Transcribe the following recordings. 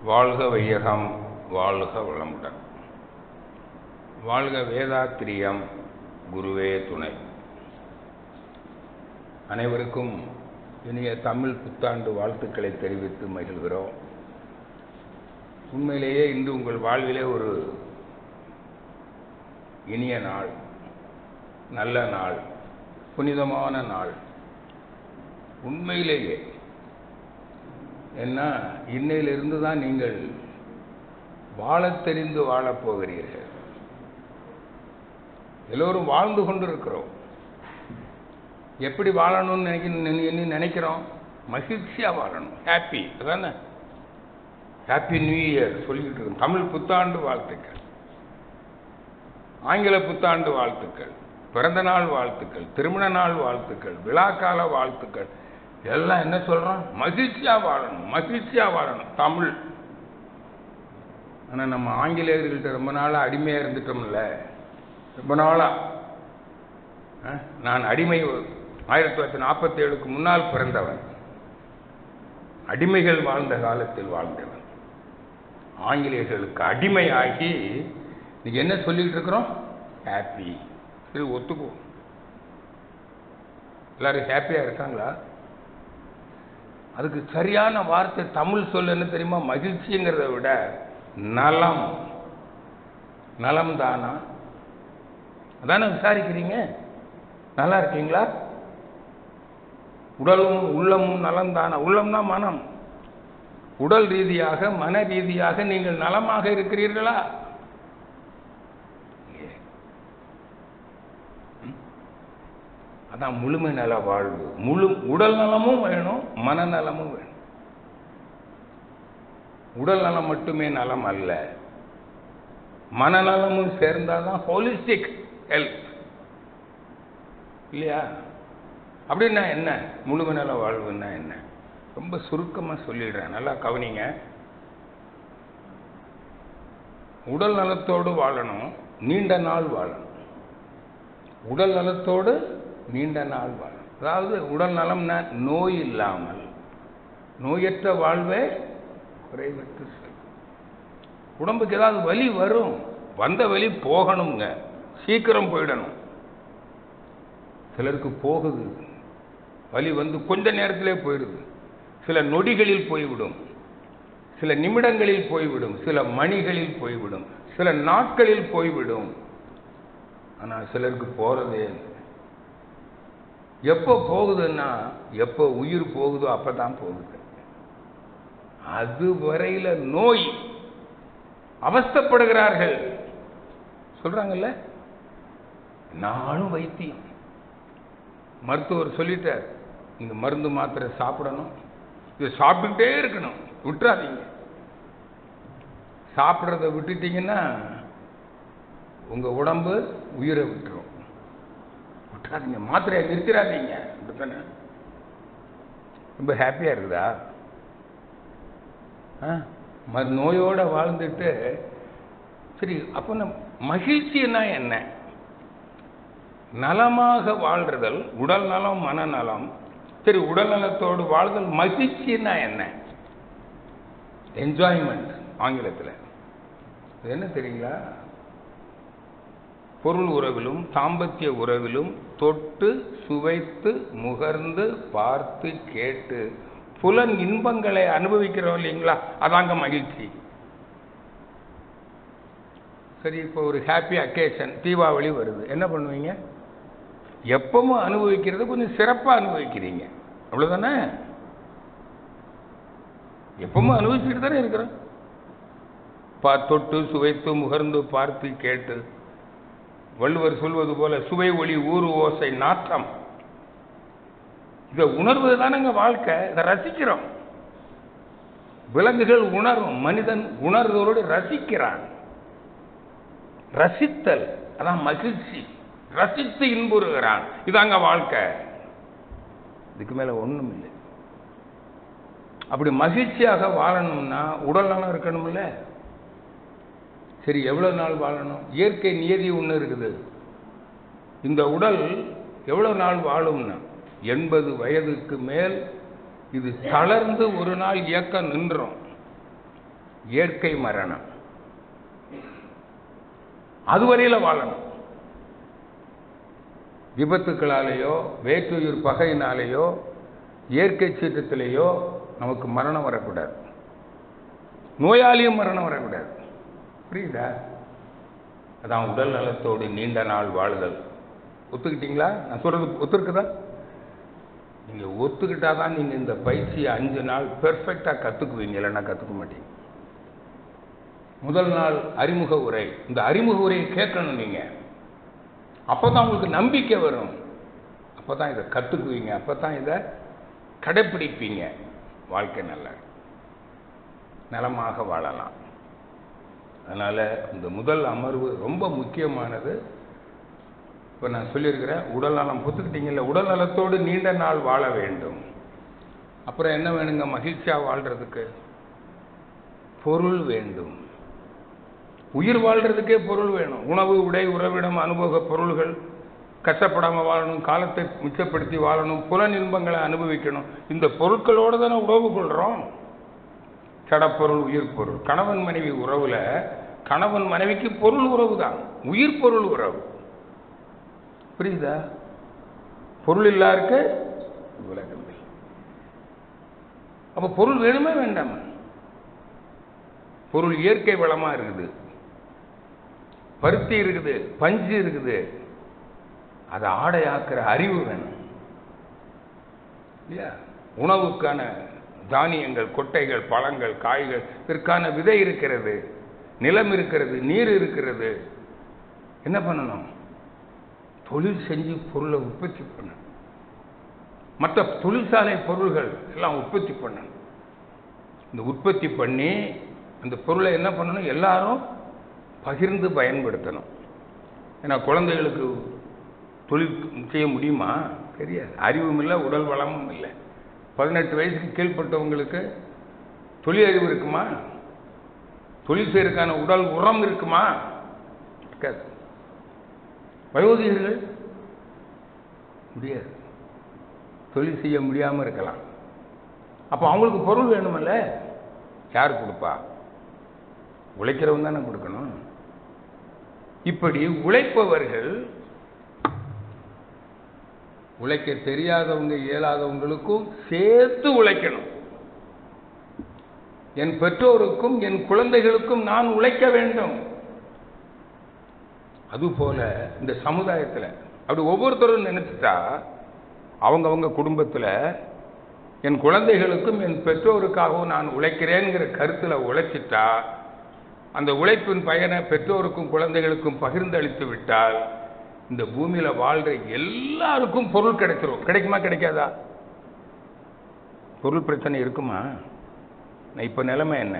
வாழ்க வையகம் வாழ்க வளமுடன் வாழ்க வேதாத்திரியம் குருவே துணை அனைவருக்கும் இனிய தமிழ் புத்தாண்டு வாழ்த்துக்களை தெரிவித்து மகிழ்கிறோம் உண்மையிலேயே இன்று உங்கள் வாழ்விலே ஒரு இனிய நாள் நல்ல நாள் புனிதமான நாள் உண்மையிலேயே ஏன்னா இன்னையிலிருந்து தான் நீங்கள் வாழத் தெரிந்து வாழப் போகிறீர்கள் எல்லோரும் வாழ்ந்து கொண்டிருக்கிறோம் எப்படி வாழணும்னு நினைக்க நினைக்கிறோம் மகிழ்ச்சியாக வாழணும் ஹாப்பி அதானே ஹாப்பி நியூ இயர் சொல்லிக்கிட்டு இருக்கோம் தமிழ் புத்தாண்டு வாழ்த்துக்கள் ஆங்கில புத்தாண்டு வாழ்த்துக்கள் பிறந்த நாள் வாழ்த்துக்கள் திருமண நாள் வாழ்த்துக்கள் விழாக்கால வாழ்த்துக்கள் எல்லாம் என்ன சொல்றோம் மகிழ்ச்சியா வாழணும் மகிழ்ச்சியா வாழணும் தமிழ் ஆனா நம்ம ஆங்கிலேயர்கள்ட்ட ரொம்ப நாளா அடிமையா இருந்துட்டோம்ல ரொம்ப நாளா நான் அடிமை ஆயிரத்தி தொள்ளாயிரத்தி நாற்பத்தி ஏழுக்கு முன்னால் பிறந்தவன் அடிமைகள் வாழ்ந்த காலத்தில் வாழ்ந்தவன் ஆங்கிலேயர்களுக்கு அடிமையாகி நீங்க என்ன சொல்லிட்டு இருக்கிறோம் ஹாப்பி சரி ஒத்துக்குவோம் எல்லாரும் ஹாப்பியா இருக்காங்களா அதுக்கு சரியான வார்த்தை தமிழ் சொல் என்ன தெரியுமா மகிழ்ச்சிங்கிறத விட நலம் நலம் தானா அதானே விசாரிக்கிறீங்க நல்லா இருக்கீங்களா உடலும் உள்ளமும் நலம் தானா உள்ளம்னா மனம் உடல் ரீதியாக மன ரீதியாக நீங்கள் நலமாக இருக்கிறீர்களா அதான் முழுமை நல வாழ்வு முழு உடல் நலமும் வேணும் மனநலமும் வேணும் உடல் நலம் மட்டுமே நலம் அல்ல மனநலமும் சேர்ந்தாதான் ஹோலிஸ்டிக் ஹெல்த் இல்லையா அப்படின்னா என்ன முழுமை நல வாழ்வுன்னா என்ன ரொம்ப சுருக்கமாக சொல்லிடுறேன் நல்லா கவனிங்க உடல் நலத்தோடு வாழணும் நீண்ட நாள் வாழணும் உடல் நலத்தோடு நீண்ட நாள் வாழும் அதாவது உடல் நலம்னா நோய் இல்லாமல் நோயற்ற வாழ்வே குறைவற்று செல்வம் உடம்புக்கு ஏதாவது வலி வரும் வந்த வலி போகணுங்க சீக்கிரம் போயிடணும் சிலருக்கு போகுது வலி வந்து கொஞ்ச நேரத்திலே போயிடுது சில நொடிகளில் போய்விடும் சில நிமிடங்களில் போய்விடும் சில மணிகளில் போய்விடும் சில நாட்களில் போய்விடும் ஆனால் சிலருக்கு போறதே எப்போ போகுதுன்னா எப்போ உயிர் போகுதோ அப்பதான் போகுது அது வரையில நோய் அவஸ்தப்படுகிறார்கள் சொல்றாங்கல்ல நானும் வைத்தியம் மருத்துவர் சொல்லிட்டார் இந்த மருந்து மாத்திரை சாப்பிடணும் இது சாப்பிட்டுட்டே இருக்கணும் விட்டுறாதீங்க சாப்பிட்றத விட்டுட்டீங்கன்னா உங்க உடம்பு உயிரை விட்டுரும் விட்டுறாதீங்க மாத்திரையை நிறுத்திடாதீங்க அப்படித்தானே ரொம்ப ஹாப்பியாக இருக்குதா நோயோட வாழ்ந்துட்டு சரி அப்போ நம் மகிழ்ச்சின்னா என்ன நலமாக வாழ்றதல் உடல் நலம் மனநலம் சரி உடல் நலத்தோடு வாழ்தல் மகிழ்ச்சின்னா என்ன என்ஜாய்மெண்ட் ஆங்கிலத்தில் என்ன தெரியுங்களா பொருள் உறவிலும் தாம்பத்திய உறவிலும் தொட்டு சுவைத்து முகர்ந்து பார்த்து கேட்டு புலன் இன்பங்களை அனுபவிக்கிறோம் இல்லைங்களா அதாங்க மகிழ்ச்சி சரி இப்போ ஒரு ஹாப்பி அக்கேஷன் தீபாவளி வருது என்ன பண்ணுவீங்க எப்பவும் அனுபவிக்கிறது கொஞ்சம் சிறப்பாக அனுபவிக்கிறீங்க அவ்வளோதானே எப்பவும் அனுபவிச்சுட்டு தானே இருக்கிறோம் பா தொட்டு சுவைத்து முகர்ந்து பார்த்து கேட்டு வள்ளுவர் சொல்வது போல சுவை ஒளி ஊறு ஓசை நாற்றம் இதை உணர்வது தானங்க வாழ்க்கை இதை ரசிக்கிறோம் விலங்குகள் உணரும் மனிதன் உணர்வதோடு ரசிக்கிறான் ரசித்தல் அதான் மகிழ்ச்சி ரசித்து இன்புறுகிறான் இதாங்க வாழ்க்கை இதுக்கு மேல ஒண்ணும் இல்லை அப்படி மகிழ்ச்சியாக வாழணும்னா உடல் நலம் இருக்கணும்ல சரி எவ்வளவு நாள் வாழணும் இயற்கை நியதி ஒன்று இருக்குது இந்த உடல் எவ்வளவு நாள் வாழும்னா எண்பது வயதுக்கு மேல் இது தளர்ந்து ஒரு நாள் இயக்கம் நின்றோம் இயற்கை மரணம் அதுவரையில வாழணும் விபத்துக்களாலேயோ வேற்றுயிர் பகையினாலேயோ இயற்கை சீற்றத்திலேயோ நமக்கு மரணம் வரக்கூடாது நோயாளியும் மரணம் வரக்கூடாது புரியுதா அதான் உடல் நலத்தோடு நீண்ட நாள் வாழுதல் ஒத்துக்கிட்டீங்களா நான் சொல்றது ஒத்துருக்குதா நீங்க ஒத்துக்கிட்டா தான் நீங்க இந்த பயிற்சியை அஞ்சு நாள் பெர்ஃபெக்டா கத்துக்குவீங்க இல்லைன்னா கத்துக்க மாட்டீங்க முதல் நாள் அறிமுக உரை இந்த அறிமுக உரையை கேட்கணும் நீங்க அப்பதான் உங்களுக்கு நம்பிக்கை வரும் அப்பதான் இதை கத்துக்குவீங்க அப்பதான் இதை கடைப்பிடிப்பீங்க வாழ்க்கை நல்ல நலமாக வாழலாம் அதனால இந்த முதல் அமர்வு ரொம்ப முக்கியமானது இப்போ நான் சொல்லியிருக்கிறேன் உடல் நலம் பொத்துக்கிட்டீங்கல்ல உடல் நலத்தோடு நீண்ட நாள் வாழ வேண்டும் அப்புறம் என்ன வேணுங்க மகிழ்ச்சியா வாழ்றதுக்கு பொருள் வேண்டும் உயிர் வாழ்றதுக்கே பொருள் வேணும் உணவு உடை உறவிடம் அனுபவ பொருள்கள் கஷ்டப்படாம வாழணும் காலத்தை மிச்சப்படுத்தி வாழணும் புலன் இன்பங்களை அனுபவிக்கணும் இந்த பொருட்களோடு தானே உறவு கொள்றோம் கடப்பொருள் உயிர் பொருள் கணவன் மனைவி உறவுல கணவன் மனைவிக்கு பொருள் உறவு தான் உயிர் பொருள் உறவு புரியுதா பொருள் இல்லாருக்கு உலகம் இல்லை. அப்ப பொருள் வேணுமே வேண்டாமா பொருள் இயற்கை வளமா இருக்குது பருத்தி இருக்குது பஞ்சு இருக்குது அதை ஆடையாக்குற அறிவு வேணும் இல்லையா உணவுக்கான தானியங்கள் கொட்டைகள் பழங்கள் காய்கள் இதற்கான விதை இருக்கிறது நிலம் இருக்கிறது நீர் இருக்கிறது என்ன பண்ணணும் தொழில் செஞ்சு பொருளை உற்பத்தி பண்ணணும் மற்ற தொழிற்சாலை பொருள்கள் எல்லாம் உற்பத்தி பண்ணணும் இந்த உற்பத்தி பண்ணி அந்த பொருளை என்ன பண்ணணும் எல்லாரும் பகிர்ந்து பயன்படுத்தணும் ஏன்னா குழந்தைகளுக்கு தொழில் செய்ய முடியுமா தெரியாது அறிவும் இல்லை உடல் வளமும் இல்லை பதினெட்டு வயசுக்கு கீழ்ப்பட்டவங்களுக்கு தொழில் அறிவு இருக்குமா தொழில் செய்யறதுக்கான உடல் உரம் இருக்குமா இருக்காது வயோதிகர்கள் முடியாது தொழில் செய்ய முடியாம இருக்கலாம் அப்போ அவங்களுக்கு பொருள் வேணுமல்ல யார் கொடுப்பா உழைக்கிறவன் தானே கொடுக்கணும் இப்படி உழைப்பவர்கள் உழைக்க தெரியாதவங்க இயலாதவங்களுக்கும் சேர்த்து உழைக்கணும் என் பெற்றோருக்கும் என் குழந்தைகளுக்கும் நான் உழைக்க வேண்டும் அதுபோல இந்த சமுதாயத்தில் அப்படி ஒவ்வொருத்தரும் நினைச்சிட்டா அவங்க அவங்க குடும்பத்தில் என் குழந்தைகளுக்கும் என் பெற்றோருக்காகவும் நான் உழைக்கிறேங்கிற கருத்துல உழைச்சிட்டா அந்த உழைப்பின் பயனை பெற்றோருக்கும் குழந்தைகளுக்கும் பகிர்ந்தளித்து விட்டால் இந்த பூமியில வாழ்ற எல்லாருக்கும் பொருள் கிடைச்சிரும் கிடைக்குமா கிடைக்காதா பொருள் பிரச்சனை இருக்குமா நான் இப்ப நிலைமை என்ன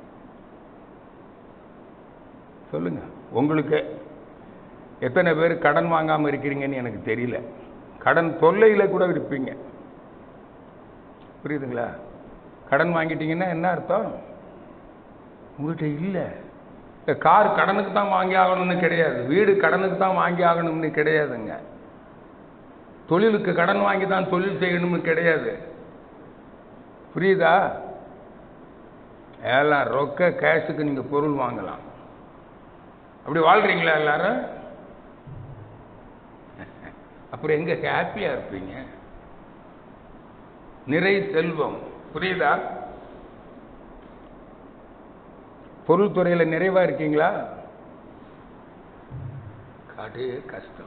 சொல்லுங்க உங்களுக்கு எத்தனை பேர் கடன் வாங்காம இருக்கிறீங்கன்னு எனக்கு தெரியல கடன் தொல்லையில கூட இருப்பீங்க புரியுதுங்களா கடன் வாங்கிட்டீங்கன்னா என்ன அர்த்தம் உங்கள்கிட்ட இல்லை கார் கடனுக்கு தான் வாங்கி ஆகணும்னு கிடையாது வீடு கடனுக்கு தான் வாங்கி ஆகணும்னு கிடையாதுங்க தொழிலுக்கு கடன் வாங்கி தான் தொழில் செய்யணும்னு கிடையாது புரியுதா எல்லாம் ரொக்க கேஷுக்கு நீங்க பொருள் வாங்கலாம் அப்படி வாழ்றீங்களா எல்லாரும் அப்புறம் எங்க ஹாப்பியா இருப்பீங்க நிறை செல்வம் புரியுதா பொருள் துறையில நிறைவா இருக்கீங்களா காடே கஷ்டம்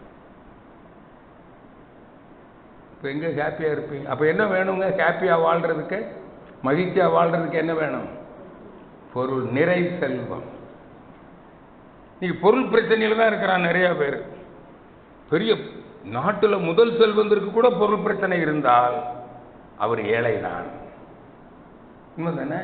இப்ப எங்க ஹாப்பியா இருப்பீங்க அப்ப என்ன வேணுங்க ஹாப்பியா வாழ்றதுக்கு மகிழ்ச்சியா வாழ்றதுக்கு என்ன வேணும் பொருள் நிறை செல்வம் நீ பொருள் பிரச்சனையில தான் இருக்கிறான் நிறைய பேர் பெரிய நாட்டுல முதல் செல்வந்தருக்கு கூட பொருள் பிரச்சனை இருந்தால் அவர் ஏழைதான் உண்மைதானே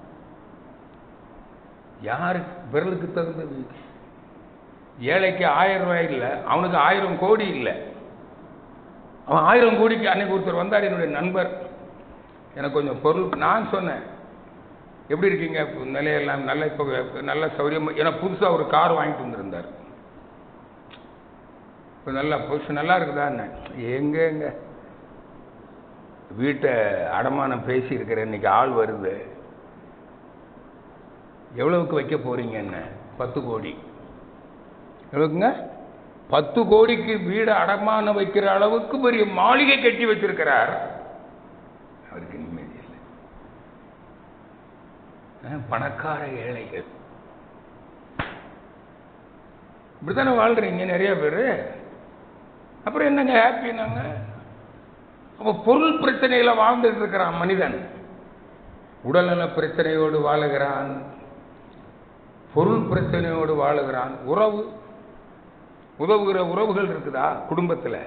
யாருக்கு விரலுக்கு தகுந்தது ஏழைக்கு ஆயிரம் ரூபாய் இல்லை அவனுக்கு ஆயிரம் கோடி இல்லை அவன் ஆயிரம் கோடிக்கு அன்னைக்கு ஒருத்தர் வந்தார் என்னுடைய நண்பர் எனக்கு கொஞ்சம் பொருள் நான் சொன்னேன் எப்படி இருக்கீங்க இப்ப நிலையெல்லாம் நல்ல இப்போ நல்ல சௌரியம் ஏன்னா புதுசாக ஒரு கார் வாங்கிட்டு வந்திருந்தார் இப்போ நல்லா புதுசு நல்லா இருக்குதா என்ன எங்க எங்க வீட்டை அடமானம் பேசி இருக்கிற இன்னைக்கு ஆள் வருது எவ்வளவுக்கு வைக்க போறீங்க என்ன பத்து கோடி எவ்வளவுக்குங்க பத்து கோடிக்கு வீடு அடமானம் வைக்கிற அளவுக்கு பெரிய மாளிகை கட்டி வச்சிருக்கிறார் அவருக்கு நிம்மதி இல்லை அஹ், பணக்கார ஏழைகள் இப்படித்தானே வாழ்றீங்க நிறைய பேர் அப்புறம் என்னங்க ஹாப்பி நாங்க அப்ப பொருள் பிரச்சனையில வாழ்ந்துட்டு இருக்கிறான் மனிதன் உடல்நல பிரச்சனையோடு வாழுகிறான் பொருள் பிரச்சனையோடு வாழுகிறான் உறவு உதவுகிற உறவுகள் இருக்குதா குடும்பத்தில்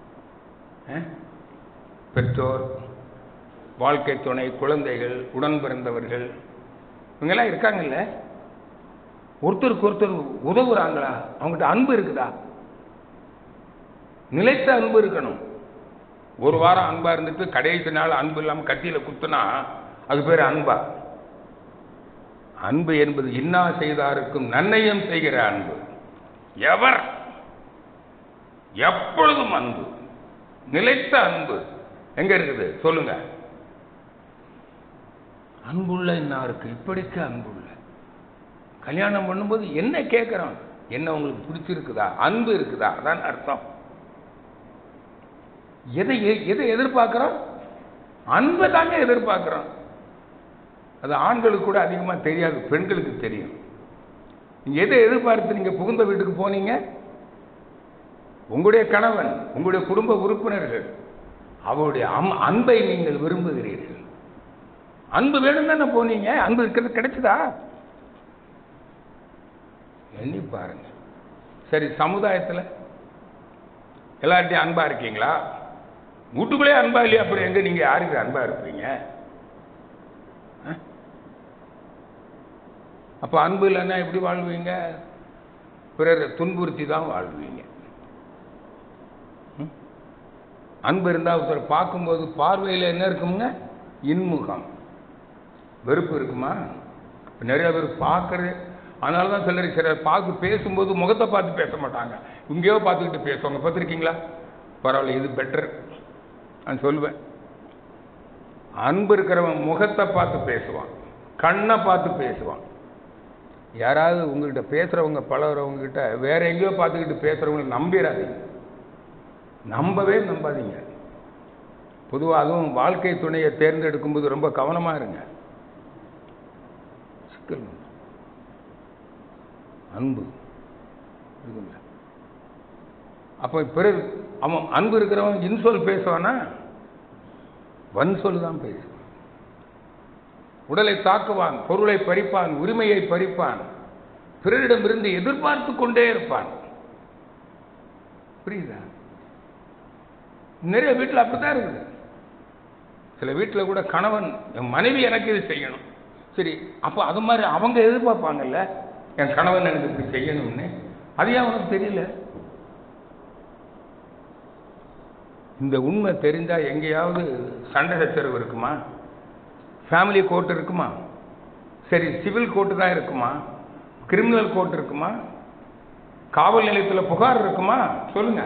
பெற்றோர் வாழ்க்கை துணை குழந்தைகள் உடன் பிறந்தவர்கள் இவங்கெல்லாம் இருக்காங்கல்ல ஒருத்தருக்கு ஒருத்தர் உதவுறாங்களா அவங்ககிட்ட அன்பு இருக்குதா நிலைத்த அன்பு இருக்கணும் ஒரு வாரம் அன்பா இருந்துட்டு கடைசி நாள் அன்பு இல்லாம கத்தியில குத்துனா அது பேர் அன்பா அன்பு என்பது இன்னா செய்தாருக்கும் நன்மையும் செய்கிற அன்பு எவர் எப்பொழுதும் அன்பு நிலைத்த அன்பு எங்க இருக்குது சொல்லுங்க அன்புள்ள இன்னாருக்கு இப்படிக்கு அன்புள்ள கல்யாணம் பண்ணும்போது என்ன கேட்குறோம் என்ன உங்களுக்கு பிடிச்சிருக்குதா அன்பு இருக்குதா அதான் அர்த்தம் எதை எ- எதை எதிர்பார்க்கிறோம் அன்பை தாங்க எதிர்பார்க்கிறோம் அது ஆண்களுக்கு கூட அதிகமா தெரியாது பெண்களுக்கு தெரியும் நீங்க எதை எதிர்பார்த்து நீங்க புகுந்த வீட்டுக்கு போனீங்க உங்களுடைய கணவன் உங்களுடைய குடும்ப உறுப்பினர்கள் அவருடைய அம்- அன்பை நீங்கள் விரும்புகிறீர்கள் அன்பு வேணும் தானே போனீங்க அன்பு இருக்கிறது கிடைச்சதா எண்ணி பாருங்க சரி சமுதாயத்தில் எல்லார்ட்டையும் அன்பா இருக்கீங்களா வீட்டுக்குள்ளே அன்பா இல்லையா அப்புறம் எங்க நீங்க யாருக்கு அன்பா இருப்பீங்க அஹ்? அப்ப அன்பு இல்லைன்னா எப்படி வாழ்வீங்க பிறரை துன்புறுத்தி தான் வாழ்வீங்க ம்? அன்பு இருந்தா ஒருத்தர் பார்க்கும்போது பார்வையில் என்ன இருக்குமுங்க இன்முகம் வெறுப்பு இருக்குமா இப்ப நிறைய பேர் பார்க்கறது அதனால தான் சிலர் சிலர் பார்த்து பேசும்போது முகத்தை பார்த்து பேச மாட்டாங்க இங்கேயோ பார்த்துக்கிட்டு பேசுவாங்க பார்த்துருக்கீங்களா பரவாயில்ல இது பெட்டர் நான் சொல்லுவேன் அன்பு இருக்கிறவன் முகத்தை பார்த்து பேசுவான் கண்ணை பார்த்து பேசுவான் யாராவது உங்ககிட்ட பேசுறவங்க பழகுறவங்க கிட்ட வேற எங்கேயோ பார்த்துக்கிட்டு பேசுறவங்களை நம்பிடாதீங்க நம்பவே நம்பாதீங்க பொதுவாக அதுவும் வாழ்க்கை துணையை தேர்ந்தெடுக்கும்போது ரொம்ப கவனமா இருங்க சிக்கல் உண்டு. அன்பு இருக்குல்ல அப்ப பிறகு அவன் அன்பு இருக்கிறவன் இன்சொல் பேசுவானா வன்சொல் தான் பேசுவான் உடலை தாக்குவான் பொருளை பறிப்பான் உரிமையை பறிப்பான் பிறரிடமிருந்து எதிர்பார்த்து கொண்டே இருப்பான் புரியுதா நிறைய வீட்டில் அப்படித்தான் இருக்குது சில வீட்டில் கூட கணவன் என் மனைவி எனக்கு இது செய்யணும் சரி அப்போ அது மாதிரி அவங்க எதிர்பார்ப்பாங்கல்ல என் கணவன் எனக்கு இப்படி செய்யணும்னு அது ஏன் அவனுக்கு தெரியல இந்த உண்மை தெரிஞ்சா எங்கேயாவது சண்டை சச்சரவு இருக்குமா ஃபேமிலி கோர்ட் இருக்குமா சரி சிவில் கோர்ட்டு தான் இருக்குமா கிரிமினல் கோர்ட் இருக்குமா காவல் நிலையத்தில் புகார் இருக்குமா சொல்லுங்க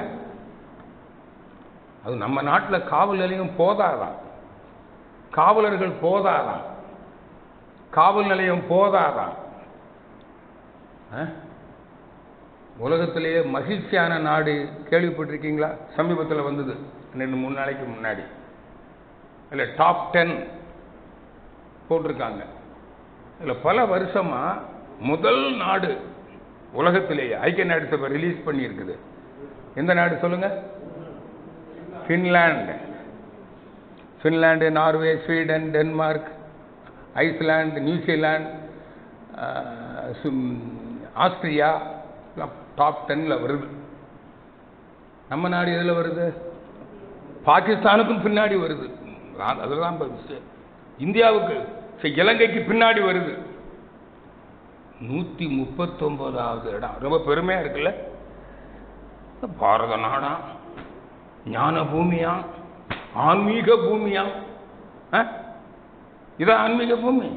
அது நம்ம நாட்டில் காவல் நிலையம் போதாதான் காவலர்கள் போதாதான் காவல் நிலையம் போதாதான் அஹ்? உலகத்திலேயே மகிழ்ச்சியான நாடு கேள்விப்பட்டிருக்கீங்களா சமீபத்தில் வந்தது ரெண்டு மூணு நாளைக்கு முன்னாடி இல்லை டாப் டென் போட்டிருக்காங்க இதில் பல வருஷமா முதல் நாடு உலகத்திலேயே ஐக்கிய நாடு சபை ரிலீஸ் பண்ணியிருக்குது எந்த நாடு சொல்லுங்க Finland Finland Norway Sweden Denmark Iceland New Zealand ஆஹ், சும்- ஆஸ்திரியா டாப் டென்னில் வருது நம்ம நாடு எதில் வருது பாகிஸ்தானுக்கும் பின்னாடி வருது அதான் அதுதான் இப்ப விஷயம் இந்தியாவுக்கு சரி, இலங்கைக்கு பின்னாடி வருது நூற்றி முப்பத்தொன்பதாவது இடம் ரொம்ப பெருமையா இருக்குல்ல பாரத நாடா ஞான பூமியா ஆன்மீக பூமியா ஆ? இதான் ஆன்மீக பூமி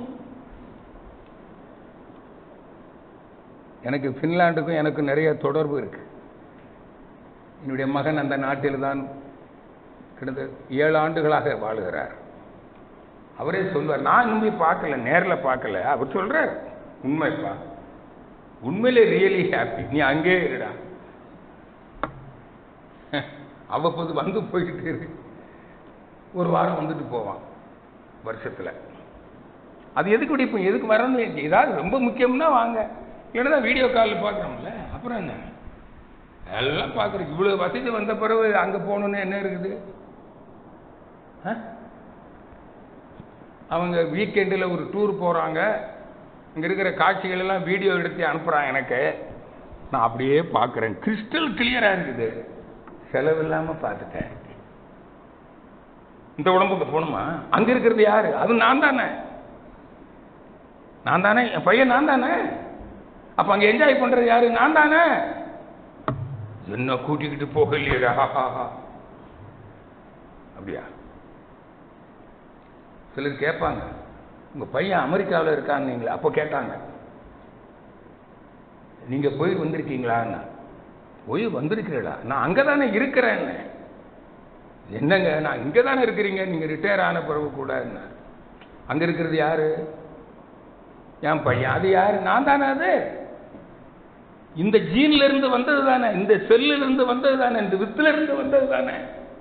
எனக்கு பின்லாண்டுக்கும் எனக்கு நிறைய தொடர்பு இருக்கு என்னுடைய மகன் அந்த நாட்டில் தான் கிட்டத்தட்ட ஏழு ஆண்டுகளாக வாழுகிறார் அவரே சொல்வார் நான் இன்னும் போய் பார்க்கல நேரில் பார்க்கல அவர் சொல்றார் உண்மைப்பா உண்மையிலே ரியலி ஹாப்பி நீ அங்கே இருடா அவ்வப்போது வந்து போயிட்டு இரு ஒரு வாரம் வந்துட்டு போவான் வருஷத்துல அது எதுக்கு இப்படி இப்போ எதுக்கு வரணும் ஏதாவது ரொம்ப முக்கியம்னா வாங்க இல்லைன்னா வீடியோ காலில் பார்க்குறோம்ல அப்புறம் என்ன எல்லாம் பார்க்குறோம் இவ்வளோ வசதி வந்த பிறகு அங்கே போகணுன்னு என்ன இருக்குது ஆ? அவங்க வீக்கெண்டில் ஒரு டூர் போகிறாங்க இங்கே இருக்கிற காட்சிகள் எல்லாம் வீடியோ எடுத்து அனுப்புகிறாங்க எனக்கு நான் அப்படியே பார்க்குறேன் கிறிஸ்டல் கிளியராக இருக்குது செலவு இல்லாமல் பார்த்துட்டேன் இந்த உடம்புக்கு போகணுமா அங்கே இருக்கிறது யாரு அது நான் தானே நான் தானே என் பையன் நான் தானே அப்போ அங்கே என்ஜாய் பண்ணுறது யாரு நான் தானே என்ன கூட்டிக்கிட்டு போகலையடா அப்படியா சிலர் கேட்பாங்க உங்க பையன் அமெரிக்காவில் இருக்கான்னீங்களா அப்போ கேட்டாங்க நீங்க போய் வந்திருக்கீங்களான்னா போய் வந்திருக்கிறீடா நான் அங்கே தானே இருக்கிறேன்னு என்னங்க நான் இங்கே தானே இருக்கிறீங்க நீங்க ரிட்டையர் ஆன பிறகு கூட அங்க இருக்கிறது யாரு என் பையன் அது யாரு நான் தானே அது இந்த ஜீன்ல இருந்து வந்தது தானே இந்த செல்லுல இருந்து வந்தது தானே இந்த வித்துல இருந்து வந்தது தானே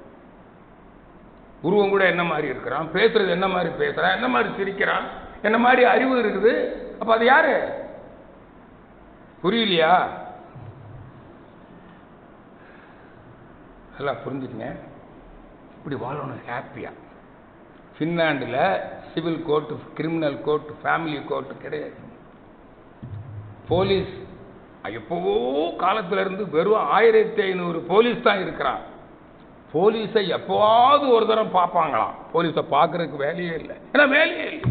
உருவம் கூட என்ன மாதிரி இருக்கிறான் பேசுறது என்ன மாதிரி பேசுறான் என்ன மாதிரி சிரிக்கிறான் என்ன மாதிரி அறிவு இருக்குது அப்ப அது யாரு புரியலையா எல்லாம் புரிஞ்சுக்கங்க இப்படி வாழணும் ஹாப்பியா ஃபின்லாண்டில் civil court criminal court family court கிடையாது போலீஸ் எப்போவோ காலத்துல இருந்து வெறும் ஆயிரத்தி ஐநூறு போலீஸ் தான் இருக்கிறான் போலீஸை எப்போவாவது ஒரு தரம் பார்ப்பாங்களாம் போலீஸை பார்க்கறதுக்கு வேலையே இல்லை ஏன்னா வேலையே இல்லை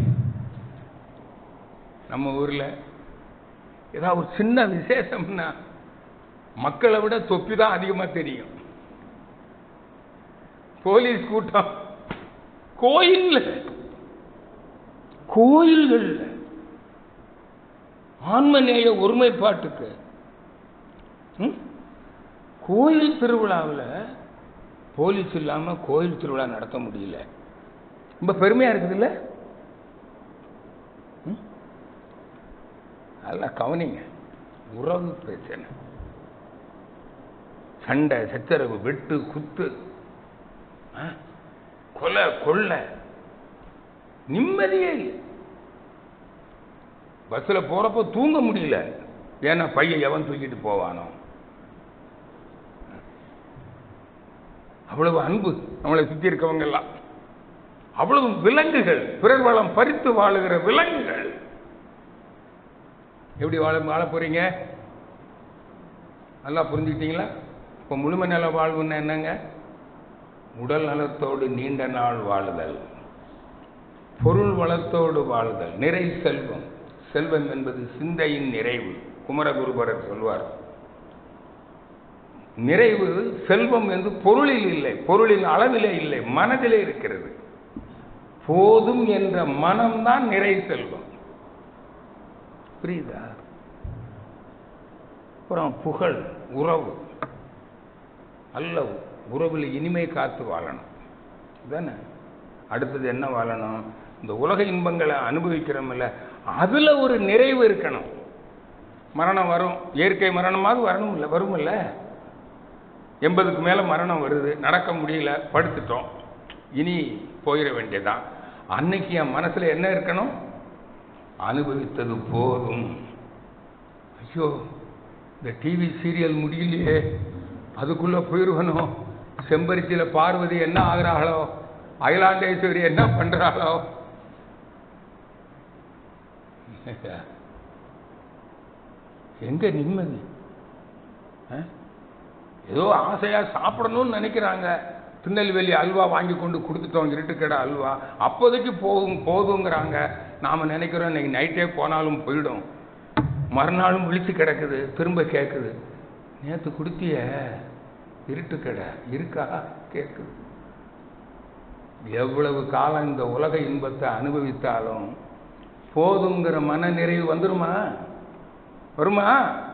நம்ம ஊர்ல ஏதாவது ஒரு சின்ன விசேஷம்னா மக்களை விட தொப்பி தான் அதிகமா தெரியும் போலீஸ் கூட்டம் கோயில் கோயில்கள் ஆன்மநேய ஒருமைப்பாட்டுக்கு ம்? கோயில் திருவிழாவில் போலீஸ் இல்லாம கோயில் திருவிழா நடத்த முடியல ரொம்ப பெருமையா இருக்குதுல்ல ம்? நல்லா கவனிங்க உறவு பிரச்சனை சண்டை சச்சரவு வெட்டு குத்து ஆ? கொலை கொள்ளை நிம்மதியே இல்லை பஸ்ல போறப்போ தூங்க முடியல ஏன்னா பையன் எவன் தூக்கிட்டு போவானோ அவ்வளவு அன்பு நம்மளை சுத்தி இருக்கவங்க எல்லாம் அவ்வளவு விலங்குகள் பிறர் வளம் பறித்து வாழுகிற விலங்குகள் எப்படி வாழ வாழ போறீங்க நல்லா புரிஞ்சுக்கிட்டீங்களா இப்போ முழுமை நல வாழ்வுன்னா என்னங்க உடல் நலத்தோடு நீண்ட நாள் வாழுதல் பொருள் வளத்தோடு வாழுதல் நிறை செல்வம் செல்வம் என்பது சிந்தையின் நிறைவு குமரகுருபரர் சொல்வார் நிறைவு செல்வம் என்று பொருளில் இல்லை பொருளின் அளவிலே இல்லை மனதிலே இருக்கிறது போதும் என்ற மனம்தான் நிறை செல்வம் புரியுதா அப்புறம் புகழ் உறவு நல்ல உறவில் இனிமை காத்து வாழணும் தானே அடுத்தது என்ன வாழணும் இந்த உலக இன்பங்களை அனுபவிக்கிறோம்ல அதுல ஒரு நிறைவு இருக்கணும் மரணம் வரும் இயற்கை மரணமாவது வரணும் இல்லை வரும் இல்ல எண்பதுக்கு மேல மரணம் வருது நடக்க முடியல படுத்துட்டோம் இனி போயிட வேண்டியதான் அன்னைக்கு என் மனசுல என்ன இருக்கணும் அனுபவித்தது போதும் ஐயோ இந்த டிவி சீரியல் முடியலையே அதுக்குள்ள போயிருவனோ செம்பருத்தியில பார்வதி என்ன ஆகுறாளோ அகிலாண்டேஸ்வரி என்ன பண்றாளோ எங்க நிம்மதி ஆ? ஏதோ ஆசையா சாப்பிடணும்னு நினைக்கிறாங்க திருநெல்வேலி அல்வா வாங்கி கொண்டு கொடுத்துட்டோம் இருட்டுக்கடை அல்வா அப்போதைக்கு போகும் போதுங்கிறாங்க நாம நினைக்கிறோம் இன்னைக்கு நைட்டே போனாலும் போயிடும் மறுநாளும் விழிச்சு கிடக்குது திரும்ப கேட்குது நேத்து கொடுத்திய இருட்டுக்கடை இருக்கா கேட்குது எவ்வளவு காலம் இந்த உலக இன்பத்தை அனுபவித்தாலும் போதுங்கிற மன நிறைவு வந்துருமா வருமா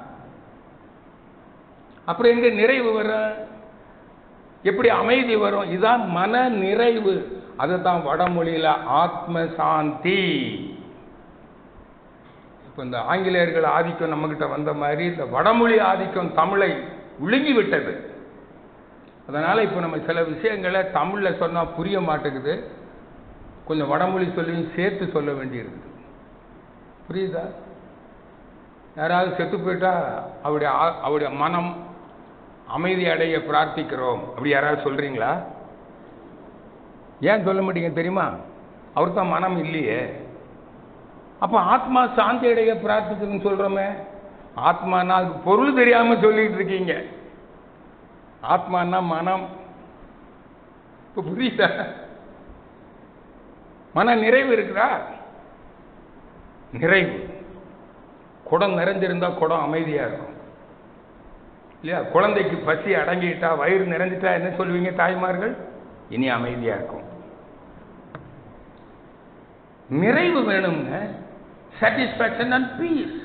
அப்புறம் எங்க நிறைவு வரும் எப்படி அமைதி வரும் இதான் மன நிறைவு அதுதான் வடமொழியில ஆத்ம சாந்தி இப்போ இந்த ஆங்கிலேயர்கள் ஆதிக்கம் நம்மக்கிட்ட வந்த மாதிரி இந்த வடமொழி ஆதிக்கம் தமிழை விழுங்கி விட்டது அதனால் இப்போ நம்ம சில விஷயங்களை தமிழில் சொன்னால் புரிய மாட்டேங்குது கொஞ்சம் வடமொழி சொல்லியும் சேர்த்து சொல்ல வேண்டியிருக்குது புரியுதா யாராவது செத்து போயிட்டா அவருடைய ஆ- அவருடைய மனம் அமைதி அடைய பிரார்த்திக்கிறோம் அப்படி யாராவது சொல்றீங்களா ஏன் சொல்ல மாட்டீங்க தெரியுமா அவர் தான் மனம் இல்லையே அப்ப ஆத்மா சாந்தி அடைய பிரார்த்திக்கணும்னு சொல்றோமே ஆத்மானா அதுக்கு பொருள் தெரியாம சொல்லிட்டு இருக்கீங்க ஆத்மானா மனம் இப்ப புரியுதா மன நிறைவு இருக்குதா நிறைவு குடம் நிறைஞ்சிருந்தா குடம் அமைதியா இருக்கும் இல்லையா குழந்தைக்கு பசி அடங்கிட்டா வயிறு நிறைஞ்சிட்டா என்ன சொல்லுவீங்க தாய்மார்கள் இனி அமைதியா இருக்கும் நிறைவு வேணுங்க சாட்டிஸ்ஃபேக்ஷன் அண்ட் பீஸ்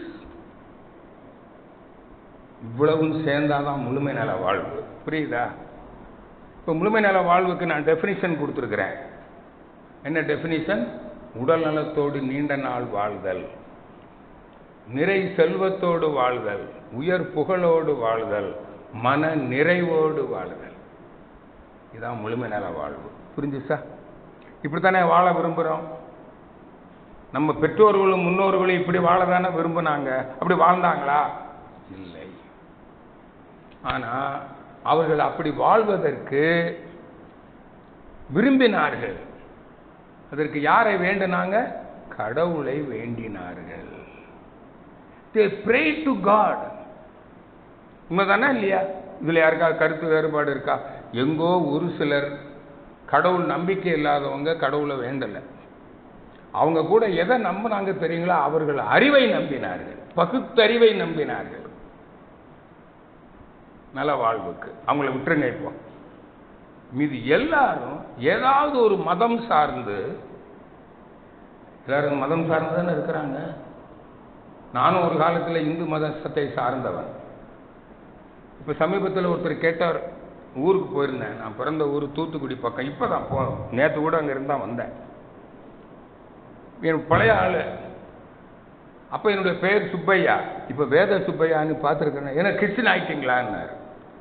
இவ்வளவும் சேர்ந்தாதான் முழுமை நல வாழ்வு புரியுதா இப்போ முழுமை நல வாழ்வுக்கு நான் டெஃபினிஷன் கொடுத்துருக்கிறேன் என்ன டெஃபினிஷன் உடல் நலத்தோடு நீண்ட நாள் வாழ்தல் நிறை செல்வத்தோடு வாழ்தல் உயர் புகழோடு வாழ்தல் மன நிறைவோடு வாழ்தல் இதான் முழுமை நல வாழ்வு புரிஞ்சுச்சா இப்படித்தானே வாழ விரும்புகிறோம் நம்ம பெற்றோர்களும் முன்னோர்களும் இப்படி வாழ தானே விரும்பினாங்க அப்படி வாழ்ந்தாங்களா இல்லை ஆனா அவர்கள் அப்படி வாழ்வதற்கு விரும்பினார்கள் அதற்கு யாரை வேண்டினாங்க கடவுளை வேண்டினார்கள் தே ப்ரே டு காட் உண்மைதானே இல்லையா இதுல யாருக்கா கருத்து வேறுபாடு இருக்கா எங்கோ ஒரு சிலர் கடவுள் நம்பிக்கை இல்லாதவங்க கடவுளை வேண்டல அவங்க கூட எதை நம்பினாங்க தெரியுங்களா அவர்கள் அறிவை நம்பினார்கள் பகுத்தறிவை நம்பினார்கள் நல வாழ்வுக்கு அவங்கள விட்டுருங்க இப்போ மீது எல்லாரும் ஏதாவது ஒரு மதம் சார்ந்து எல்லாரும் மதம் சார்ந்து தானே இருக்கிறாங்க நானும் ஒரு காலத்தில் இந்து மதத்தை சார்ந்தவன் இப்போ சமீபத்தில் ஒருத்தர் கேட்டார் ஊருக்கு போயிருந்தேன் நான் பிறந்த ஊர் தூத்துக்குடி பக்கம் இப்போ தான் போ நேற்று கூட அங்கே இருந்தால் வந்தேன் என் பழைய ஆள் அப்போ என்னுடைய பெயர் சுப்பையா இப்போ வேத சுப்பையான்னு பார்த்துருக்கேன் ஏன்னா கிறிஸ்டின் ஆயிட்டீங்களான்னாரு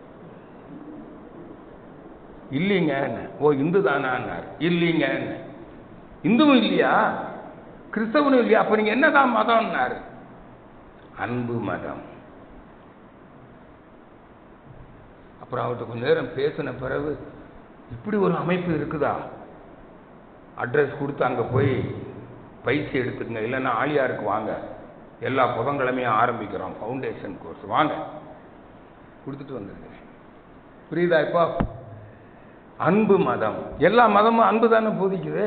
இல்லைங்க ஓ இந்து தானான்னார் இல்லைங்க இந்துவும் இல்லையா கிறிஸ்தவனும் இல்லையா அப்ப நீங்க என்னதான் மதம்னாரு அன்பு மதம் அப்புறம் அவர்கிட்ட கொஞ்ச நேரம் பேசின பிறகு இப்படி ஒரு அமைப்பு இருக்குதா அட்ரஸ் கொடுத்து அங்க போய் பயிற்சி எடுத்துக்கங்க இல்லைன்னா ஆலியாருக்கு வாங்க எல்லா புதன்கிழமையும் ஆரம்பிக்கிறோம் ஃபவுண்டேஷன் கோர்ஸ் வாங்க கொடுத்துட்டு வந்திருக்கேன் புரியுதா இப்போ அன்பு மதம் எல்லா மதமும் அன்பு தானே போதிக்குது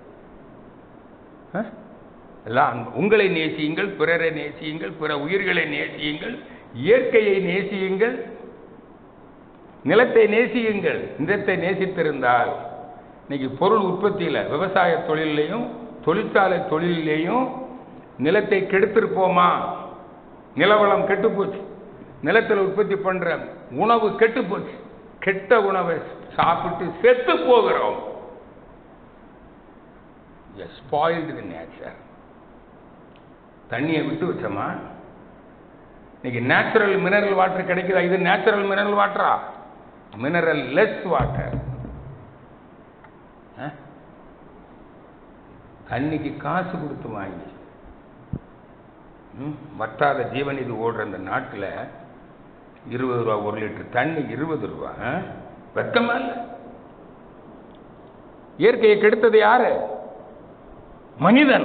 ஆ? எல்லாம் அன்பு உங்களை நேசியுங்கள் பிறரை நேசியுங்கள் பிற உயிர்களை நேசியுங்கள் இயற்கையை நேசியுங்கள் நிலத்தை நேசியுங்கள் நிலத்தை நேசித்திருந்தால் இன்னைக்கு பொருள் உற்பத்தியில விவசாய தொழிலையும் தொழிற்சாலை தொழிலையும் நிலத்தை கெடுத்திருப்போமா நிலவளம் கெட்டு போச்சு நிலத்தில் உற்பத்தி பண்ற உணவு கெட்டு போச்சு கெட்ட உணவை சாப்பிட்டு செத்து போகிறோம் ஸ்பாயில்டு தி நேச்சர் தண்ணியை விட்டு வச்சோமா இன்னைக்கு நேச்சுரல் மினரல் வாட்டர் கிடைக்குதா இது நேச்சுரல் மினரல் வாட்டரா மினரல் லெஸ் வாட்டர் தண்ணிக்கு காசு கொடுத்து வாங்கி ம், வட்டாத ஜீவன் இது ஓடுற இந்த நாட்டில் இருபது ரூபா ஒரு லிட்டர் தண்ணி இருபது ரூபா ஆ? வெக்கமா இல்லை இயற்கையை கெடுத்தது யாரு மனிதன்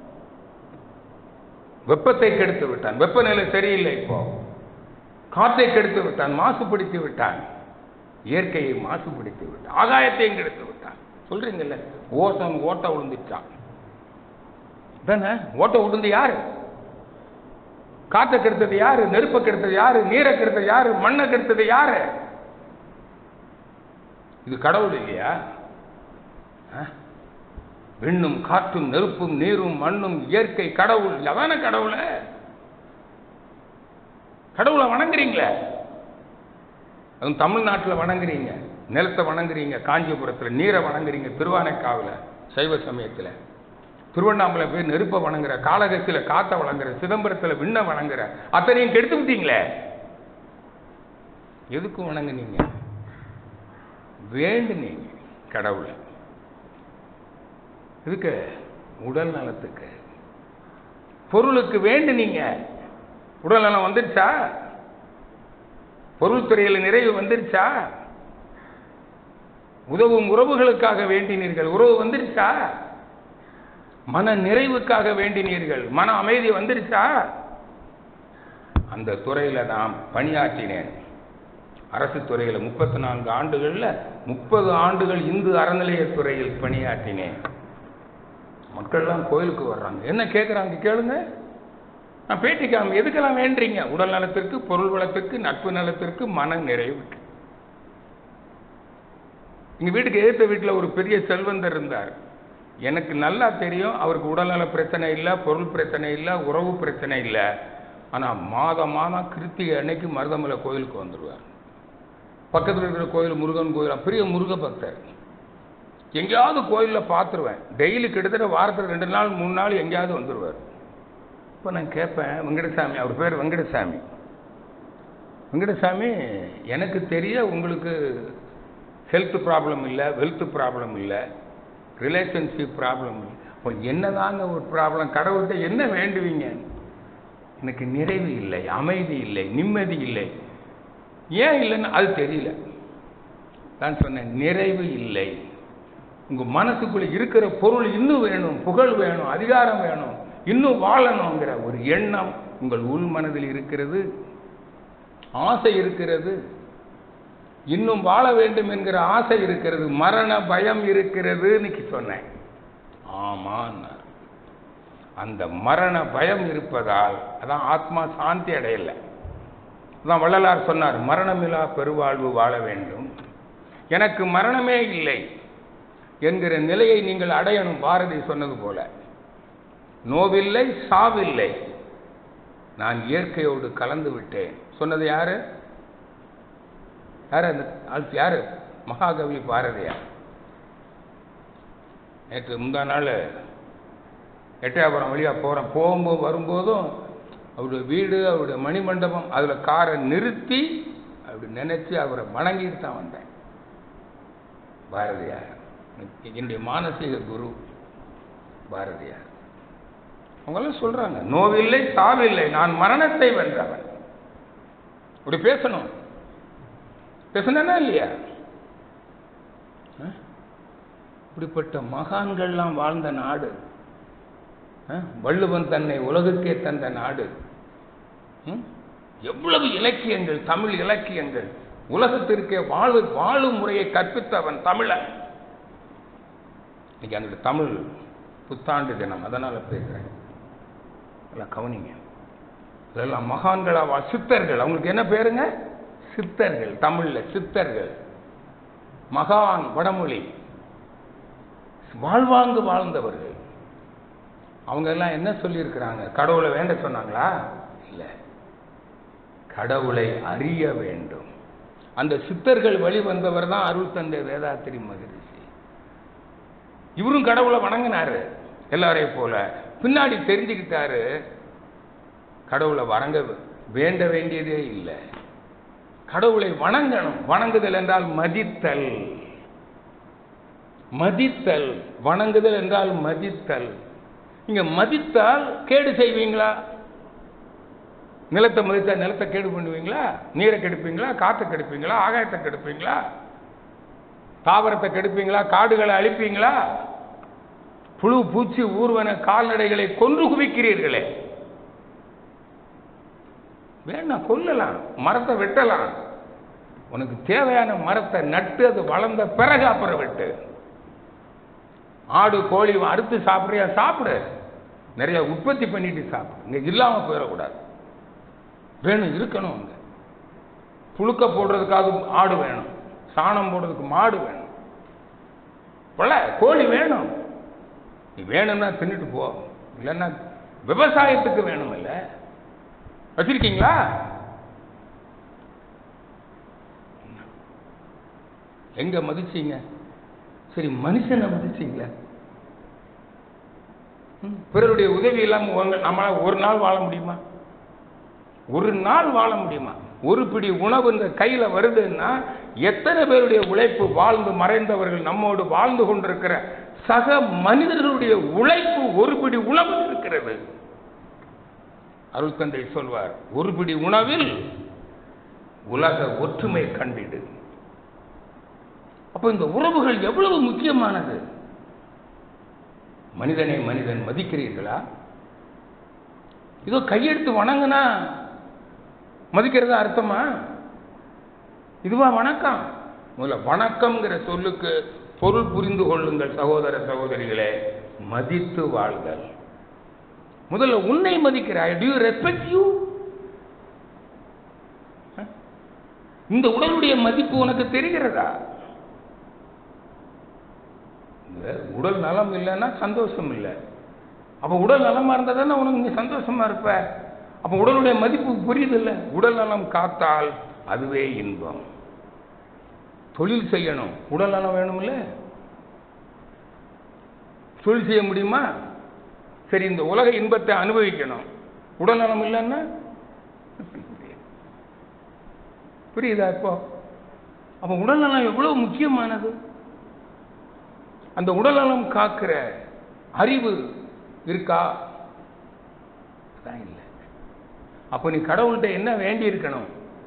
வெப்பத்தை கெடுத்து விட்டான் வெப்பநிலை சரியில்லை இப்போ காற்றை கெடுத்து விட்டான் மாசுபடுத்தி விட்டான் இயற்கையை மாசுபடுத்தி விட்டான் ஆகாயத்தையும் கெடுத்து விட்டான் சொல்றீங்கல்ல ஓசோன் ஓட்ட விழுந்துச்சான் தானே ஓட்ட விழுந்து யாரு காற்றை கெடுத்தது யாரு நெருப்பை கெடுத்தது யாரு நீரை கெடுத்தது யாரு மண்ணை கெடுத்தது யாரு இது கடவுள் இல்லையா ஆ? விண்ணும் காற்றும் நெருப்பும் நீரும் மண்ணும் இயற்கை கடவுள் அதான கடவுள கடவுளை வணங்குறீங்களே அதுவும் தமிழ்நாட்டில் வணங்குறீங்க நிலத்தை வணங்குறீங்க காஞ்சிபுரத்தில் நீரை வணங்குறீங்க திருவானைக்காவில் சைவ சமயத்தில் திருவண்ணாமலை போய் நெருப்பை வணங்குற காளகஸ்தியில காத்த வணங்குற சிதம்பரத்துல விண்ண வணங்குற அத்தனையும் கெடுத்து விட்டீங்களே எதுக்கு வணங்குனீங்க வேண்டுனீங்க கடவுளை இதுக்கு உடல் நலத்துக்கு பொருளுக்கு வேண்டுனீங்க உடல் நலம் வந்துருச்சா பொருள் துறையில் நிறைவு வந்துருச்சா உதவும் உறவுகளுக்காக வேண்டினீர்கள் உறவு வந்துருச்சா மன நிறைவுக்காக வேண்டினீர்கள் மன அமைதி வந்துருச்சா அந்த துறையில நான் பணியாற்றினேன் அரசு துறையில முப்பத்தி நான்கு ஆண்டுகள்ல முப்பது ஆண்டுகள் இந்து அறநிலையத் துறையில் பணியாற்றினேன் மக்கள்லாம் கோயிலுக்கு வர்றாங்க என்ன கேட்குறாங்க கேளுங்க நான் பேட்டிக்காம எதுக்கெல்லாம் வேண்டுறீங்க உடல் நலத்திற்கு பொருள் வளத்திற்கு நட்பு நலத்திற்கு மன நிறைவுக்கு எங்க வீட்டுக்கு எதிர்த்த வீட்டில் ஒரு பெரிய செல்வந்தர் இருந்தார் எனக்கு நல்லா தெரியும் அவருக்கு உடல்நல பிரச்சனை இல்லை பொருள் பிரச்சனை இல்லை உறவு பிரச்சனை இல்லை ஆனால் மாதம் மாதம் கிருத்திகை அன்னைக்கு மருதமலை கோயிலுக்கு வந்துடுவார் பக்கத்தில் இருக்கிற கோயில் முருகன் கோயில் பெரிய முருக பக்தர் எங்கேயாவது கோயிலில் பார்த்துருவேன் டெய்லி கிட்டத்தட்ட வாரத்தில் ரெண்டு நாள் மூணு நாள் எங்கேயாவது வந்துடுவார் இப்போ நான் கேட்பேன் வெங்கடசாமி அவர் பேர் வெங்கடசாமி வெங்கடசாமி எனக்கு தெரிய உங்களுக்கு ஹெல்த் ப்ராப்ளம் இல்லை வெல்த் ப்ராப்ளம் இல்லை ரிலேஷன்ஷிப் ப்ராப்ளம் இல்லை இப்போ என்னதாங்க ஒரு ப்ராப்ளம் கடவுள்கிட்ட என்ன வேண்டுவீங்க எனக்கு நிறைவு இல்லை அமைதி இல்லை நிம்மதி இல்லை ஏன் இல்லைன்னு அது தெரியல நான் சொன்னேன் நிறைவு இல்லை உங்க மனசுக்குள்ள இருக்கிற பொருள் இன்னும் வேணும் புகழ் வேணும் அதிகாரம் வேணும் இன்னும் வாழணுங்கிற ஒரு எண்ணம் உங்கள் உள் மனதில் இருக்கிறது ஆசை இருக்கிறது இன்னும் வாழ வேண்டும் என்கிற ஆசை இருக்கிறது மரண பயம் இருக்கிறது இன்னைக்கு சொன்னேன் ஆமான்னார் அந்த மரண பயம் இருப்பதால் அதான் ஆத்மா சாந்தி அடையல அதான் வள்ளலார் சொன்னார் மரணமில்லா பெருவாழ்வு வாழ வேண்டும் எனக்கு மரணமே இல்லை என்கிற நிலையை நீங்கள் அடையணும் பாரதி சொன்னது போல நோவில்லை சாவில்லை நான் இயற்கையோடு கலந்து விட்டேன் சொன்னது யாரு யாரு அந்த ஆள் யாரு மகாகவி பாரதியார் நேற்று முந்தா நாள் எட்டயபுரம் வழியா போறேன் போகும்போது வரும்போதும் அவருடைய வீடு அவருடைய மணிமண்டபம் அதுல காரை நிறுத்தி அப்படி நினைச்சு அவரை வணங்கிட்டு தான் வந்தேன் பாரதியார் என்னுடைய மானசீக குரு பாரதியார் அவங்கெல்லாம் சொல்றாங்க நோவில்லை சாவில்லை நான் மரணத்தை வென்றவன் இப்படி பேசணும் பேசுனா இல்லையா அஹ்? இப்படிப்பட்ட மகான்கள்லாம் வாழ்ந்த நாடு அஹ்? வள்ளுவன் தன்னை உலகுக்கே தந்த நாடு ம்? எவ்வளவு இலக்கியங்கள் தமிழ் இலக்கியங்கள் உலகத்திற்கே வாழு வாழும் முறையை கற்பித்தவன் தமிழன் இன்னைக்கு அந்த தமிழ் புத்தாண்டு தினம் அதனால பேசுறேன் எல்லாம் கவனிங்க இதெல்லாம் மகான்களா வா சித்தர்கள் அவங்களுக்கு என்ன பேருங்க சித்தர்கள் தமிழ்ல சித்தர்கள் மகான் வடமொழி வாழ்வாங்கு வாழ்ந்தவர்கள் அவங்க எல்லாம் என்ன சொல்லியிருக்கிறாங்க கடவுளை வேண்ட சொன்னாங்களா இல்ல கடவுளை அறிய வேண்டும் அந்த சித்தர்கள் வழி வந்தவர் தான் அருள் தந்தை வேதாத்திரி மகரிஷி இவரும் கடவுளை வணங்கினாரு எல்லாரையும் போல பின்னாடி தெரிஞ்சுக்கிட்டாரு கடவுளை வணங்க வேண்ட வேண்டியதே இல்லை கடவுளை வணங்கணும் வணங்குதல் என்றால் மதித்தல் மதித்தல் வணங்குதல் என்றால் மதித்தல் நீங்க மதித்தால் கேடு செய்வீங்களா நிலத்தை மதித்தா நிலத்தை கேடு பண்ணுவீங்களா நீரை கெடுப்பீங்களா காற்றை கெடுப்பீங்களா ஆகாயத்தை கெடுப்பீங்களா தாவரத்தை கெடுப்பீங்களா காடுகளை அழிப்பீங்களா புழு பூச்சி ஊர்வன கால்நடைகளை கொன்று குவிக்கிறீர்களே வேணாம் கொல்லலாம் மரத்தை வெட்டலாம் உனக்கு தேவையான மரத்தை நட்டு அது வளர்ந்த பிறகு அப்புறம் வெட்டு ஆடு கோழி அறுத்து சாப்பிட்றியா சாப்பிடு நிறைய உற்பத்தி பண்ணிட்டு சாப்பிடு இங்க இல்லாம போயிடக்கூடாது வேணும் இருக்கணும் அங்க புழுக்க போடுறதுக்காக ஆடு வேணும் சாணம் போடுறதுக்கு மாடு வேணும் போல கோழி வேணும் நீ வேணும்னா தின்னுட்டு போ இல்லைன்னா விவசாயத்துக்கு வேணும் இல்ல வச்சிருக்கீங்களா எங்க மதிச்சீங்க சரி மனுஷனை மதிச்சீங்களா ம், பிறருடைய உதவி இல்லாம உங்க- நம்மளால ஒரு நாள் வாழ முடியுமா ஒரு நாள் வாழ முடியுமா ஒரு பிடி உணவு இந்த கையில வருதுன்னா எத்தனை பேருடைய உழைப்பு வாழ்ந்து மறைந்தவர்கள் நம்மோடு வாழ்ந்து கொண்டிருக்கிற சக மனிதர்களுடைய உழைப்பு ஒரு பிடி உணவு இருக்கிறது அருள் தந்தை சொல்வார் ஒரு பிடி உணவில் உலக ஒற்றுமை கண்டிடு அப்ப இந்த உறவுகள் எவ்வளவு முக்கியமானது மனிதனை மனிதன் மதிக்கிறீர்களா இதோ கையெடுத்து வணங்குனா மதிக்கிறதா அர்த்தமா இதுவா வணக்கம் முதல்ல வணக்கம்ங்கிற சொல்லுக்கு பொருள் புரிந்து கொள்ளுங்கள் சகோதர சகோதரிகளே மதித்து வாழ்தல் முதல்ல உன்னை மதிக்கிறாய் டு யூ ரெஸ்பெக்ட் யூ இந்த உடலுடைய மதிப்பு உனக்கு தெரிகிறதா இந்த உடல் நலம் இல்லைன்னா சந்தோஷம் இல்லை அப்ப உடல் நலமா இருந்தா தானே உனக்கு நீ சந்தோஷமா இருப்ப அப்ப உடலுடைய மதிப்பு புரியுது இல்ல உடல் நலம் காத்தால் அதுவே இன்பம் தொழில் செய்யணும் உடல் நலம் வேணும்ல தொழில் செய்ய முடியுமா சரி இந்த உலக இன்பத்தை அனுபவிக்கணும் உடல் நலம் இல்லைன்னா புரியுதா இப்போ அப்ப உடல் நலம் எவ்வளவு முக்கியமானது அந்த உடல் நலம் காக்கிற அறிவு இருக்கா அதான் இல்லை அப்ப நீ கடவுள்கிட்ட என்ன வேண்டி இருக்கணும்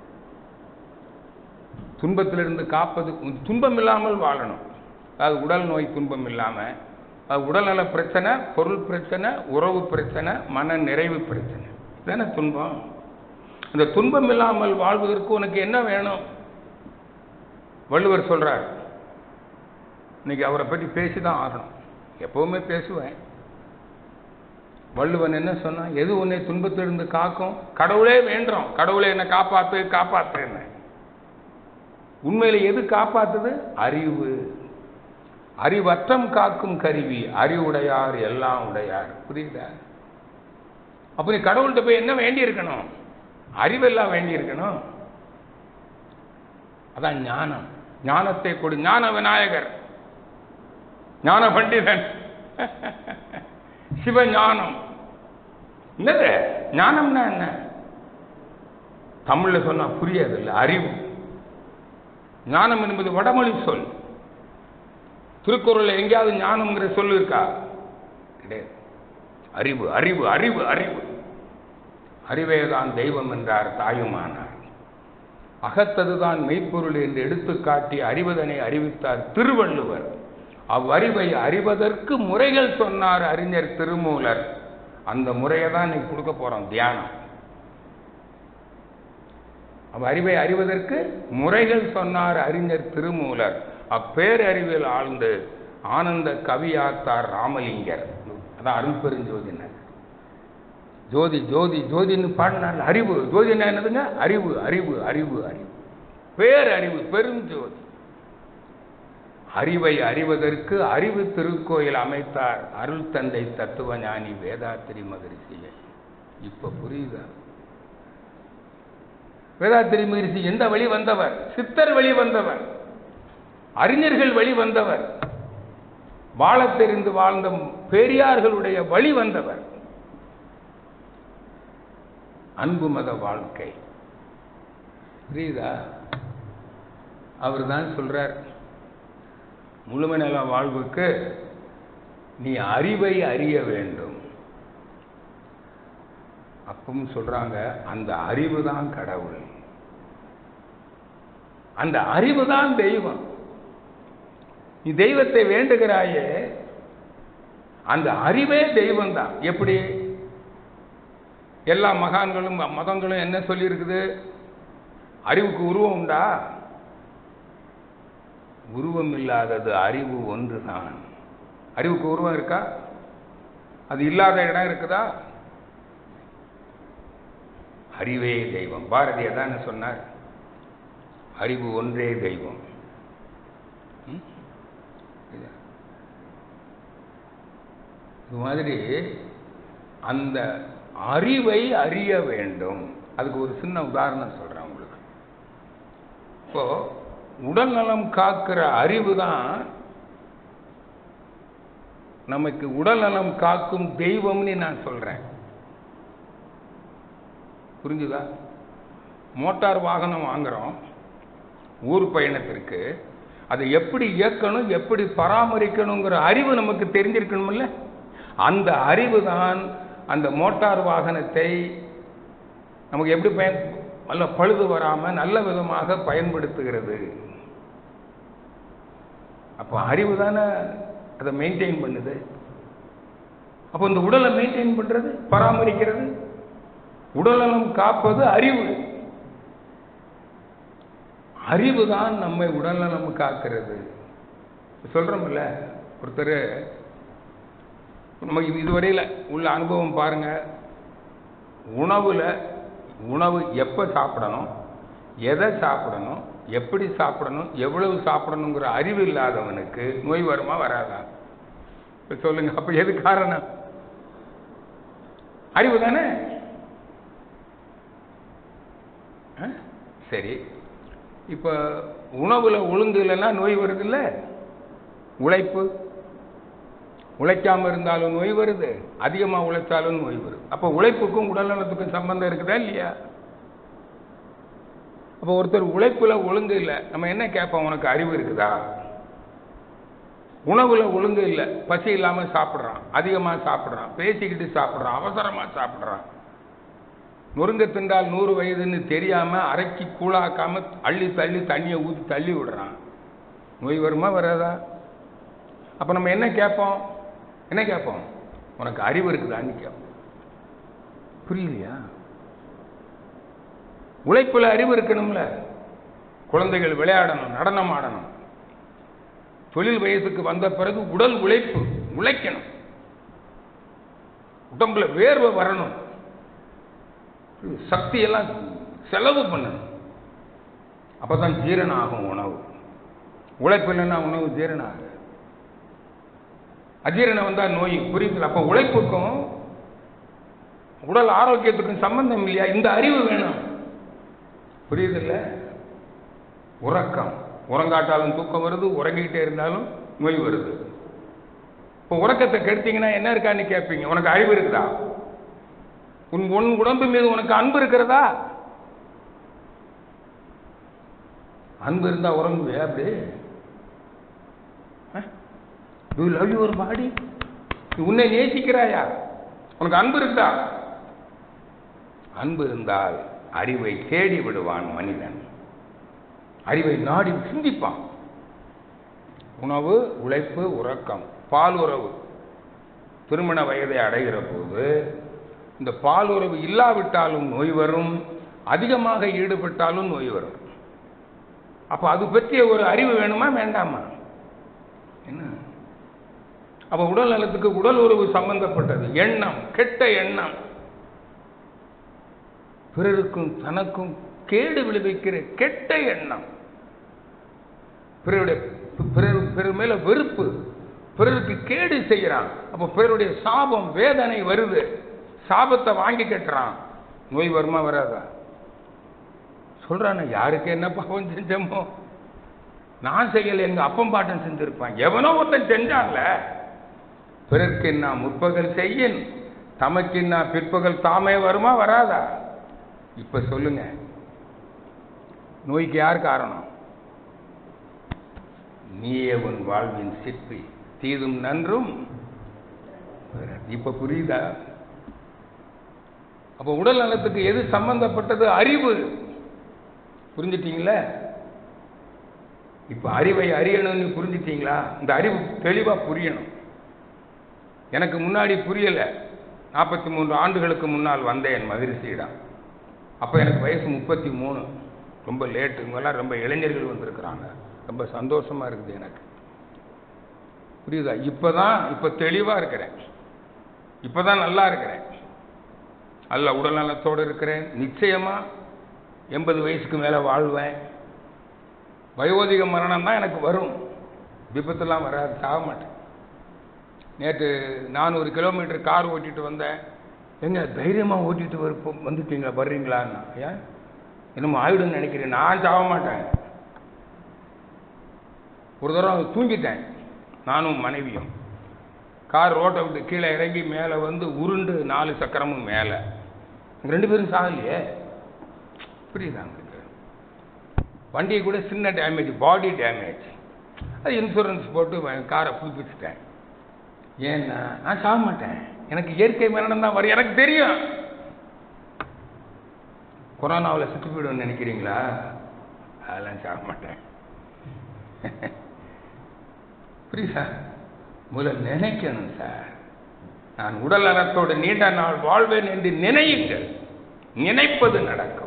துன்பத்திலிருந்து காப்பது துன்பம் இல்லாமல் வாழணும் அதாவது உடல் நோய் துன்பம் இல்லாம அது உடல்நல பிரச்சனை பொருள் பிரச்சனை உறவு பிரச்சனை மன நிறைவு பிரச்சனை தானே துன்பம் அந்த துன்பம் இல்லாமல் வாழ்வதற்கு உனக்கு என்ன வேணும் வள்ளுவர் சொல்றார் இன்னைக்கு அவரை பற்றி பேசிதான் ஆகணும் எப்பவுமே பேசுவேன் வள்ளுவன் என்ன சொன்னான் எது உன்னை துன்பத்திலிருந்து காக்கும் கடவுளே வேண்டுறோம் கடவுளை என்ன காப்பாத்து காப்பாத்துன்னு உண்மையில எது காப்பாத்துது அறிவு அறிவற்றம் காக்கும் கருவி அறிவுடையார் எல்லாம் உடையார் புரியுதா அப்ப நீ கடவுள்கிட்ட போய் என்ன வேண்டி இருக்கணும் அறிவெல்லாம் வேண்டி இருக்கணும் அதான் ஞானம் ஞானத்தை கொடு ஞான விநாயகர் ஞான பண்டிதன் சிவஞானம் என்னது ஞானம்னா என்ன தமிழ்ல சொன்னா புரியாது இல்லை அறிவு ஞானம் என்பது வடமொழி சொல் திருக்குறள்ல எங்கேயாவது ஞானம்ங்கிற சொல் இருக்கா கிடையாது அறிவு அறிவு அறிவு அறிவு அறிவேதான் தெய்வம் என்றார் தாயுமானார் அகத்ததுதான் மெய்ப்பொருள் என்று எடுத்துக்காட்டி அறிவதனை அறிவித்தார் திருவள்ளுவர் அவ்வறிவை அறிவதற்கு முறைகள் சொன்னார் அறிஞர் திருமூலர் அந்த முறையை தான் நீ கொடுக்க போறோம் தியானம் அவ் அறிவை அறிவதற்கு முறைகள் சொன்னார் அறிஞர் திருமூலர் அப்பேரறிவில் ஆழ்ந்து ஆனந்த கவியாத்தார் ராமலிங்கர் அதான் அருள் பெருஞ்சோதினர் ஜோதி ஜோதி ஜோதின்னு பாடினார் அறிவு ஜோதினா என்னதுங்க அறிவு அறிவு அறிவு அறிவு பேரறிவு பெருஞ்சோதி அறிவை அறிவதற்கு அறிவு திருக்கோயில் அமைத்தார் அருள் தந்தை தத்துவஞானி வேதாத்திரி மகரிஷியை இப்ப புரியுதா வேதாத்திரி மகரிஷி எந்த வழி வந்தவர் சித்தர் வழி வந்தவர் அறிஞர்கள் வழி வந்தவர் வாழத் தெரிந்து வாழ்ந்த பெரியார்களுடைய வழி வந்தவர் அன்பு மத வாழ்க்கை புரியுதா அவர் தான் சொல்றார் முழுமை நல வாழ்வுக்கு நீ அறிவை அறிய வேண்டும் அப்பவும் சொல்றாங்க அந்த அறிவு தான் கடவுள் அந்த அறிவு தான் தெய்வம் நீ தெய்வத்தை வேண்டுகிறாயே அந்த அறிவே தெய்வம் தான் எப்படி எல்லா மகான்களும் மதங்களும் என்ன சொல்லியிருக்குது அறிவுக்கு உருவம் உண்டா உருவம் இல்லாதது அறிவு ஒன்றுதான் அறிவுக்கு உருவம் இருக்கா அது இல்லாத இடம் இருக்குதா அறிவே தெய்வம் பாரதியார் தான் சொன்னார் அறிவு ஒன்றே தெய்வம் ம்? இது இது மாதிரி அந்த அறிவை அறிய வேண்டும் அதுக்கு ஒரு சின்ன உதாரணம் சொல்றேன் உங்களுக்கு இப்போ உடல் நலம் காக்கிற அறிவு தான் நமக்கு உடல் நலம் காக்கும் தெய்வம்னு நான் சொல்றேன் புரிஞ்சுதா மோட்டார் வாகனம் வாங்குறோம் ஊர் பயணத்திற்கு அதை எப்படி இயக்கணும் எப்படி பராமரிக்கணுங்கிற அறிவு நமக்கு தெரிஞ்சிருக்கணும்ல அந்த அறிவு தான் அந்த மோட்டார் வாகனத்தை நமக்கு எப்படி பயன் நல்ல பழுது வராம நல்ல விதமாக பயன்படுத்துகிறது அப்போ அறிவு தானே அதை மெயின்டைன் பண்ணுது அப்போ இந்த உடலை மெயின்டைன் பண்றது பராமரிக்கிறது உடல்நலம் காப்பது அறிவு அறிவு தான் நம்மை உடல்நலம் காக்கிறது சொல்றோம்ல ஒருத்தர் நம்ம இது- இதுவரையில உள்ள அனுபவம் பாருங்க உணவுல உணவு எப்ப சாப்பிடணும் எதை சாப்பிடணும் எப்படி சாப்பிடணும் எவ்வளவு சாப்பிடணுங்கிற அறிவு இல்லாதவனுக்கு நோய் வருமா வராதா இப்ப சொல்லுங்க அப்ப எது காரணம் அறிவு தானே ஆ? சரி இப்ப உணவுல ஒழுங்கு இல்லைன்னா நோய் வருது இல்ல உழைப்பு உழைக்காம இருந்தாலும் நோய் வருது அதிகமா உழைச்சாலும் நோய் வருது அப்ப உழைப்புக்கும் உடல் நலத்துக்கும் சம்பந்தம் இருக்குதா இல்லையா அப்ப ஒருத்தர் உழைப்புல ஒழுங்கு இல்லை நம்ம என்ன கேட்போம் உனக்கு அறிவு இருக்குதா உணவுல ஒழுங்கு இல்லை பசி இல்லாம சாப்பிடுறான் அதிகமா சாப்பிடுறான் பேசிக்கிட்டு சாப்பிடுறான் அவசரமா சாப்பிடுறான் நொறுங்க தின்றால் நூறு வயதுன்னு தெரியாம அரைக்கி கூழாக்காம அள்ளி தள்ளி தண்ணியை ஊற்றி தள்ளி விடுறான் நோய் வருமா வராதா அப்ப நம்ம என்ன கேட்போம் என்ன கேட்போம் உனக்கு அறிவு இருக்குதான்னு கேட்போம் புரியலையா உழைப்புல அறிவு இருக்கணும்ல குழந்தைகள் விளையாடணும் நடனம் ஆடணும் தொழில் வயசுக்கு வந்த பிறகு உடல் உழைப்பு உழைக்கணும் உடம்புல வேர்வை வரணும் சக்தி எல்லாம் செலவு பண்ணணும் அப்பதான் ஜீரணம் ஆகும் உணவு உழைப்பு இல்லைன்னா உணவு ஜீரணம் ஆகாது அஜீரணம் வந்தா நோய் புரியுது அப்ப உழைப்புக்கும் உடல் ஆரோக்கியத்துக்கும் சம்பந்தம் இல்லையா இந்த அறிவு வேணும் புரியுதுல்ல உறக்கம் உறங்காட்டாலும் தூக்கம் வருது உறங்கிக்கிட்டே இருந்தாலும் நோய் வருது இப்போ உறக்கத்தை கெடுத்தீங்கன்னா என்ன இருக்கான்னு கேட்பீங்க உனக்கு அறிவு இருக்குதா உன் உன் உடம்பு மீது உனக்கு அன்பு இருக்கிறதா அன்பு இருந்தா உறங்குவே அப்படி யூ லவ் யுவர் பாடி உன்னை நேசிக்கிறாயா உனக்கு அன்பு இருக்கா அன்பு இருந்தால் அறிவை தேடி விடுவான் மனிதன் அறிவை நாடி சிந்திப்பான் உணவு உழைப்பு உறக்கம் பால் உறவு திருமண வயதை அடைகிற போது இந்த பால் உறவு இல்லாவிட்டாலும் நோய் வரும் அதிகமாக ஈடுபட்டாலும் நோய் வரும் அப்ப அது பற்றிய ஒரு அறிவு வேணுமா வேண்டாமா என்ன அப்ப உடல் நலத்துக்கு உடல் உறவு சம்பந்தப்பட்டது எண்ணம் கெட்ட எண்ணம் பிறருக்கும் தனக்கும் கேடு விளைவிக்கிற கெட்ட எண்ணம் பிறருடைய பிறர் பிறர் மேல வெறுப்பு பிறருக்கு கேடு செய்யறான் அப்ப பிறருடைய சாபம் வேதனை வருது சாபத்தை வாங்கி கட்டுறான் நோய் வருமா வராதா சொல்றான யாருக்கு என்ன பாவம் செஞ்சோமோ நான் செய்யல எங்க அப்பம் பாட்டன் செஞ்சிருப்பான் எவனோ ஒருத்தன் செஞ்சான்ல பிறர்க்கு என்ன முற்பகல் செய்யன் தமக்கு என்ன பிற்பகல் தாமே வருமா வராதா இப்ப சொல்லுங்க நோய்க்கு யார் காரணம் நீயே உன் வாழ்வின் சிற்பி தீதும் நன்றும் இப்ப புரியுதா அப்ப உடல் நலத்துக்கு எது சம்பந்தப்பட்டது அறிவு புரிஞ்சிட்டீங்களா இப்ப அறிவை அறியணும்னு புரிஞ்சிட்டீங்களா இந்த அறிவு தெளிவா புரியணும் எனக்கு முன்னாடி புரியல நாற்பத்தி மூன்று ஆண்டுகளுக்கு முன்னால் வந்தேன் மகிழ்ச்சியிடம் அப்போ எனக்கு வயசு முப்பத்தி மூணு ரொம்ப லேட்டு இவங்கெல்லாம் ரொம்ப இளைஞர்கள் வந்திருக்கிறாங்க ரொம்ப சந்தோஷமா இருக்குது எனக்கு புரியுதா இப்பதான் இப்ப தெளிவா இருக்கிறேன் இப்பதான் நல்லா இருக்கிறேன் நல்ல உடல்நலத்தோடு இருக்கிறேன் நிச்சயமா எண்பது வயசுக்கு மேல வாழ்வேன் வயோதிக மரணம் தான் எனக்கு வரும் விபத்துலாம் வராது சாக மாட்டேன் நேற்று நானூறு கிலோமீட்டர் கார் ஓட்டிட்டு வந்தேன் எங்க தைரியமா ஓட்டிட்டு வர வந்துட்டீங்களா வர்றீங்களான்னு ஏன் என்னமோ ஆயிடும்னு நினைக்கிறேன் நான் சாக மாட்டேன் ஒரு தடவை தூங்கிட்டேன் நானும் மனைவியும் கார் ரோட்டை விட்டு கீழே இறங்கி மேலே வந்து உருண்டு நாலு சக்கரமும் மேலே ரெண்டு பேரும் சாகலையே புரியுதா உங்களுக்கு வண்டியை கூட சின்ன டேமேஜ் பாடி டேமேஜ் அது இன்சூரன்ஸ் போட்டு வ- காரை புதுப்பிச்சுட்டேன் ஏன்னா நான் சாக மாட்டேன் எனக்கு இயற்கை மரணம் தான் வரும் எனக்கு தெரியும் கொரோனாவில் செத்து போயிடுவேன்னு நினைக்கிறீங்களா அதெல்லாம் சாக மாட்டேன் புரியுதா முதல்ல நினைக்கணும் சார் நான் உடல் நலத்தோடு நீண்ட நாள் வாழ்வேன் என்று நினையுங்கள் நினைப்பது நடக்கும்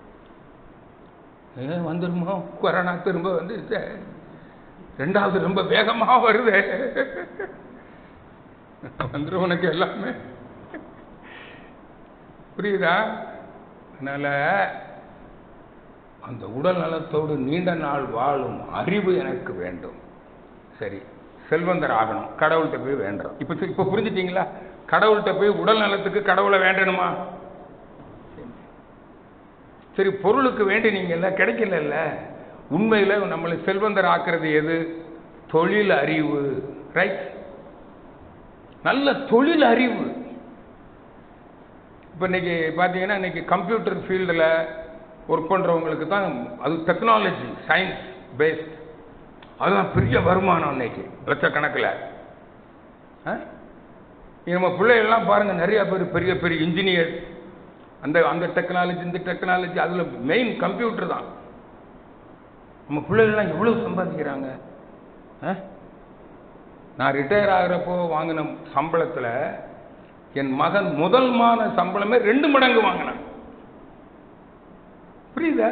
ஏ வந்துருமோ கொரோனா திரும்ப வந்துருச்சு ரெண்டாவது ரொம்ப வேகமா வருது வந்துரும் உனக்கு எல்லாமே புரியுதா அதனால அந்த உடல் நலத்தோடு நீண்ட நாள் வாழும் அறிவு எனக்கு வேண்டும் சரி செல்வந்தர் ஆகணும் கடவுள்கிட்ட போய் வேண்டுறோம் இப்போ இப்போ புரிஞ்சுட்டீங்களா கடவுள்கிட்ட போய் உடல் நலத்துக்கு கடவுளை வேண்டணுமா சரி பொருளுக்கு வேண்டினீங்கல்ல கிடைக்கலல்ல உண்மையில நம்மளை செல்வந்தர் ஆக்குறது எது தொழில் அறிவு ரைட் நல்ல தொழில் அறிவு இப்போ இன்னைக்கு பார்த்தீங்கன்னா இன்னைக்கு கம்ப்யூட்டர் ஃபீல்டில் ஒர்க் பண்ணுறவங்களுக்கு தான் அது டெக்னாலஜி சயின்ஸ் பேஸ்ட் அதுதான் பெரிய வருமானம் இன்னைக்கு லட்சக்கணக்கில் ஆ? நம்ம பிள்ளைகள்லாம் பாருங்க நிறைய பேர் பெரிய பெரிய இன்ஜினியர் அந்த அந்த டெக்னாலஜி இந்த டெக்னாலஜி அதில் மெயின் கம்ப்யூட்டர் தான் நம்ம பிள்ளைகள்லாம் எவ்வளவு சம்பாதிக்கிறாங்க ஆ? நான் ரிட்டையர் ஆகிறப்போ வாங்கின சம்பளத்தில் என் மகன் முதல் மாத சம்பளமே ரெண்டு மடங்கு வாங்கினான் புரியுதா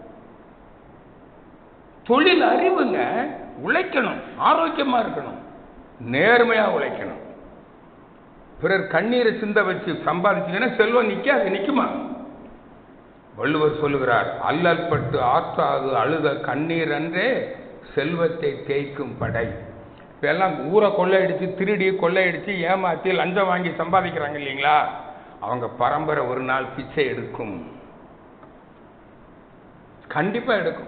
தொழில் அறிவுங்க உழைக்கணும் ஆரோக்கியமா இருக்கணும் நேர்மையா உழைக்கணும் பிறர் கண்ணீரை சிந்த வச்சு சம்பாதிச்சீங்கன்னா செல்வம் நிக்காது நிக்குமா வள்ளுவர் சொல்லுகிறார் அல்லல் பட்டு ஆற்றாது அழுத கண்ணீர் அன்றே செல்வத்தை தேய்க்கும் படை இப்ப எல்லாம் ஊரை கொள்ளையடிச்சு திருடி கொள்ளையடிச்சு ஏமாத்தி லஞ்சம் வாங்கி சம்பாதிக்கிறாங்க இல்லைங்களா அவங்க பரம்பரை ஒரு நாள் பிச்சை எடுக்கும் கண்டிப்பா எடுக்கும்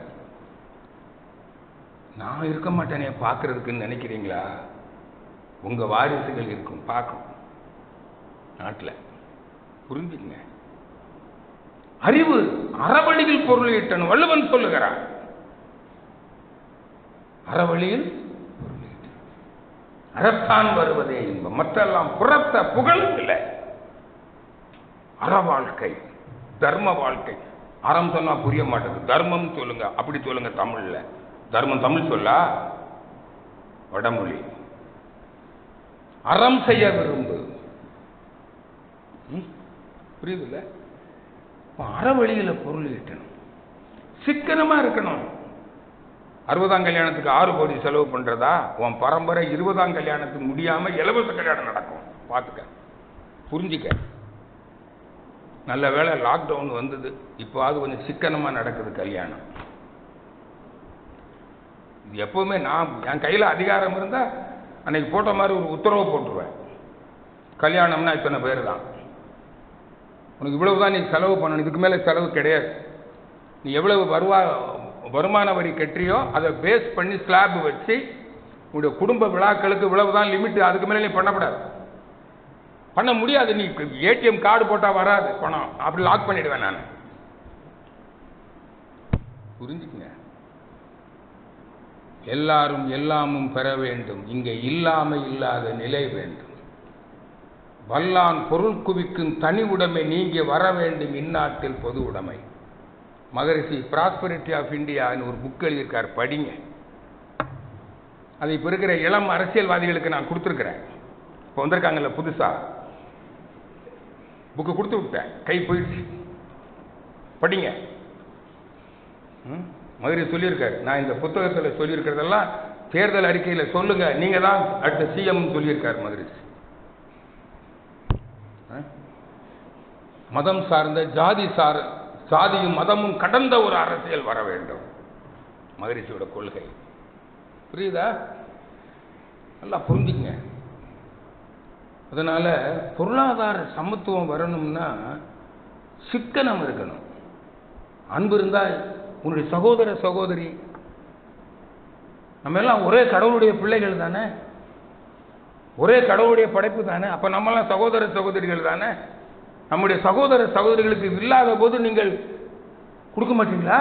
நான் இருக்க மாட்டேனே பார்க்கறதுக்குன்னு நினைக்கிறீங்களா உங்க வாரிசுகள் இருக்கும் பார்க்கும் நாட்டில் புரிஞ்சுங்க அறிவு அறவழியில் பொருள் ஈட்டணும் வள்ளுவன் சொல்லுகிறான் அறவழியில் பொருள் ஈட்டணும். அறத்தான் வருவதே இன்பம் மற்றெல்லாம் புறத்த புகழ் இல்லை அற வாழ்க்கை தர்ம வாழ்க்கை அறம் சொன்னா புரிய மாட்டேங்குது தர்மம் சொல்லுங்க அப்படி சொல்லுங்க தமிழ்ல தர்மம் தமிழ் சொல்லா வடமொழி அறம் செய்ய விரும்பு ம்? புரியுதுல்ல அப்ப அறவழியில பொருள் ஈட்டணும் சிக்கனமா இருக்கணும் அறுபதாம் கல்யாணத்துக்கு ஆறு கோடி செலவு பண்றதா உன் பரம்பரை இருபதாம் கல்யாணத்துக்கு முடியாம இலவச கல்யாணம் நடக்கும் பார்த்துக்க புரிஞ்சுக்க நல்ல வேளை லாக்டவுன் வந்தது இப்போ அது கொஞ்சம் சிக்கனமா நடக்குது கல்யாணம் இது எப்பவுமே நான் என் கையில் அதிகாரம் இருந்தா அன்னைக்கு போட்ட மாதிரி ஒரு உத்தரவு போட்டுருவேன் கல்யாணம்னா இத்தனை பேர் தான் உனக்கு இவ்வளவு தான் நீ செலவு பண்ணணும் இதுக்கு மேலே செலவு கிடையாது நீ எவ்வளவு வருவா வருமான வரி கட்டுறியோ அதை பேஸ் பண்ணி ஸ்லாப் வச்சு உன்னுடைய குடும்ப விழாக்களுக்கு இவ்வளவு தான் லிமிட் அதுக்கு மேலே நீ பண்ணக்கூடாது பண்ண முடியாது நீ ஏடிஎம் கார்டு போட்டா வராது பணம் அப்படி லாக் பண்ணிடுவேன் நான் புரிஞ்சுக்குங்க எல்லாரும் எல்லாமும் பெற வேண்டும் இங்கே இல்லாமை இல்லாத நிலை வேண்டும் வல்லான் பொருள் குவிக்கும் தனி உடைமை நீங்கி வர வேண்டும் இந்நாட்டில் பொது உடைமை மகரிஷி ப்ராஸ்பரிட்டி ஆஃப் இந்தியான்னு ஒரு புக் எழுதியிருக்கார் படிங்க அதை இப்போ இருக்கிற இளம் அரசியல்வாதிகளுக்கு நான் கொடுத்துருக்குறேன் இப்போ வந்திருக்காங்கல்ல புதுசா புக்கு கொடுத்து விட்டேன் கை போயிடுச்சு படிங்க ம்? மதுரை சொல்லியிருக்காரு நான் இந்த புத்தகத்தில் சொல்லியிருக்கிறதெல்லாம் தேர்தல் அறிக்கையில் சொல்லுங்க நீங்க தான் அடுத்த சிஎம் சொல்லியிருக்காரு மதுரை மதம் சார்ந்த ஜாதி சார் ஜாதியும் மதமும் கடந்த ஒரு அரசியல் வர வேண்டும் மகரிஷியோட கொள்கை புரியுதா நல்லா புரிஞ்சுங்க அதனால பொருளாதார சமத்துவம் வரணும்னா சிக்கனம் இருக்கணும் அன்பு இருந்தா உன்னுடைய சகோதர சகோதரி நம்ம எல்லாம் ஒரே கடவுளுடைய பிள்ளைகள் தானே ஒரே கடவுளுடைய படைப்பு தானே அப்ப நம்மளாம் சகோதர சகோதரிகள் தானே நம்முடைய சகோதர சகோதரிகளுக்கு இது இல்லாத போது நீங்கள் கொடுக்க மாட்டீங்களா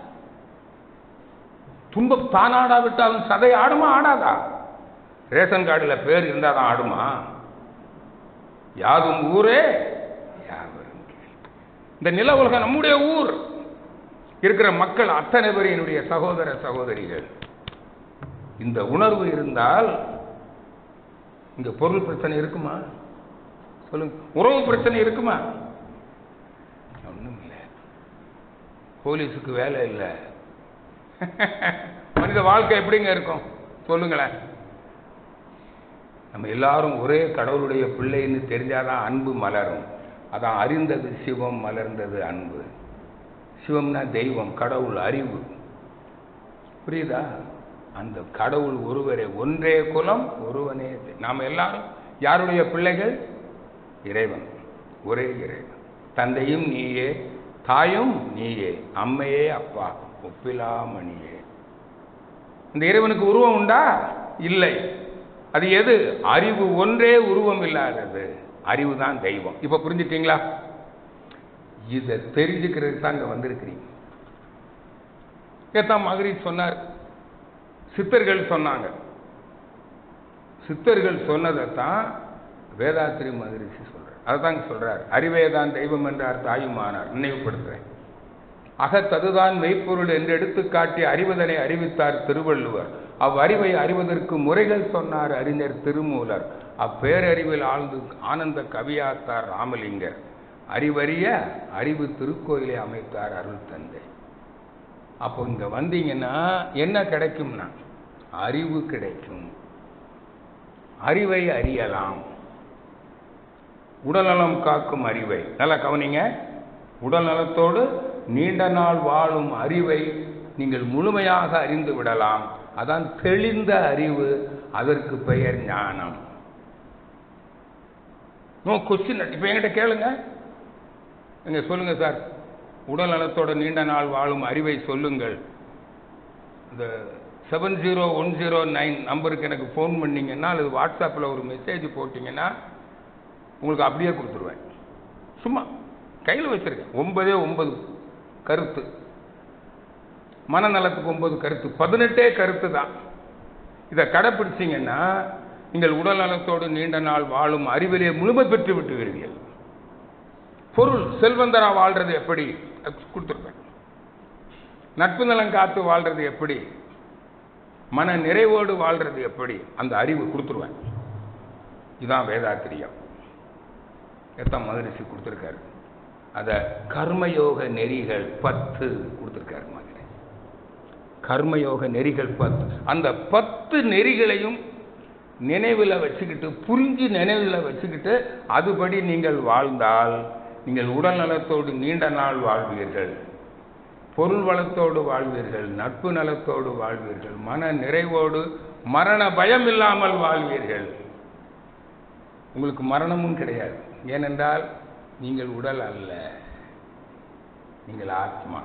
துன்பம் தானாடாவிட்டாலும் சதை ஆடுமா ஆடாதா ரேஷன் கார்டில் பேர் இருந்தால் தான் ஆடுமா யாதும் ஊரே யாவரும் கேளீர். இந்த நில உலகம் நம்முடைய ஊர் இருக்கிற மக்கள் அத்தனை பேர் என்னுடைய சகோதர சகோதரிகள் இந்த உணர்வு இருந்தால் இங்க பொருள் பிரச்சனை இருக்குமா சொல்லுங்க உறவு பிரச்சனை இருக்குமா ஒண்ணும் இல்லை போலீஸுக்கு வேலை இல்லை மனித வாழ்க்கை எப்படிங்க இருக்கும் சொல்லுங்களேன் நம்ம எல்லாரும் ஒரே கடவுளுடைய பிள்ளைன்னு தெரிஞ்சாதான் அன்பு மலரும் அதான் அறிந்தது சிவம் மலர்ந்தது அன்பு சிவம்னா தெய்வம் கடவுள் அறிவு புரியுதா அந்த கடவுள் ஒருவரே ஒன்றே குலம் ஒருவனே தெ- நாம எல்லாரும் யாருடைய பிள்ளைகள் இறைவன் ஒரே இறைவன் தந்தையும் நீயே தாயும் நீயே அம்மையே அப்பா ஒப்பிலாமணியே இந்த இறைவனுக்கு உருவம் உண்டா இல்லை அது எது அறிவு ஒன்றே உருவம் இல்லாதது அறிவு தான் தெய்வம் இப்ப புரிஞ்சுட்டீங்களா இதை தெரிஞ்சுக்கிறதுக்கு தான் இங்க வந்திருக்கிறீங்க ஏத்தான் மகரி சொன்னார் சித்தர்கள் சொன்னாங்க சித்தர்கள் சொன்னதைத்தான் வேதாத்திரி மகரிஷி சொல்றார் அதைத்தான் சொல்றார் அறிவே தான் தெய்வம் என்றார் தாயுமானார் நினைவுபடுத்துறேன் அகத்ததுதான் மெய்ப்பொருள் என்று எடுத்துக்காட்டி அறிவதனை அறிவித்தார் திருவள்ளுவர் அவ்வறிவை அறிவதற்கு முறைகள் சொன்னார் அறிஞர் திருமூலர் அப்பேரறிவில் ஆழ்ந்து ஆனந்த கவியாத்தார் ராமலிங்கர் அறிவறிய அறிவு திருக்கோயிலை அமைத்தார் அருள் தந்தை அப்போ இங்க வந்தீங்கன்னா என்ன கிடைக்கும்னா அறிவு கிடைக்கும் அறிவை அறியலாம் உடல்நலம் காக்கும் அறிவை நல்லா கவனிங்க உடல் நலத்தோடு நீண்ட நாள் வாழும் அறிவை நீங்கள் முழுமையாக அறிந்து விடலாம் அதான் தெளிந்த அறிவு அதற்கு பெயர் ஞானம் நோ கொஸ்டின் இப்போ என்கிட்ட கேளுங்க எங்க சொல்லுங்க சார் உடல் நலத்தோட நீண்ட நாள் வாழும் அறிவை சொல்லுங்கள் இந்த seven zero one zero nine நம்பருக்கு எனக்கு ஃபோன் பண்ணீங்கன்னா அல்லது வாட்ஸ்அப்பில் ஒரு மெசேஜ் போட்டிங்கன்னா உங்களுக்கு அப்படியே கொடுத்துருவேன் சும்மா கையில் வச்சிருக்கேன் ஒன்பதே ஒன்பது கருத்து மனநலத்துக்கு ஒன்பது கருத்து பதினெட்டே கருத்து தான் இதை கடைப்பிடிச்சீங்கன்னா நீங்கள் உடல் நலத்தோடு நீண்ட நாள் வாழும் அறிவிலே முழுமை பெற்று விட்டுவீர்கள் பொருள் செல்வந்தரா வாழ்றது எப்படி அது கொடுத்துருப்பேன் நட்பு நலம் காத்து வாழ்றது எப்படி மன நிறைவோடு வாழ்றது எப்படி அந்த அறிவு கொடுத்துருவேன் இதுதான் வேதாத்திரியம் எத்தனை மகரிஷி கொடுத்துருக்காரு அத கர்மயோக நெறிகள் பத்து கொடுத்துருக்காரு மாதிரி கர்மயோக நெறிகள் பத்து அந்த பத்து நெறிகளையும் நினைவில் வச்சுக்கிட்டு புரிஞ்சு நினைவில் வச்சுக்கிட்டு அதுபடி நீங்கள் வாழ்ந்தால் நீங்கள் உடல் நலத்தோடு நீண்ட நாள் வாழ்வீர்கள் பொருள் வளத்தோடு வாழ்வீர்கள் நட்பு நலத்தோடு வாழ்வீர்கள் மன நிறைவோடு மரண பயம் இல்லாமல் வாழ்வீர்கள் உங்களுக்கு மரணமும் கிடையாது ஏனென்றால் நீங்கள் உடல் அல்ல நீங்கள் ஆத்மா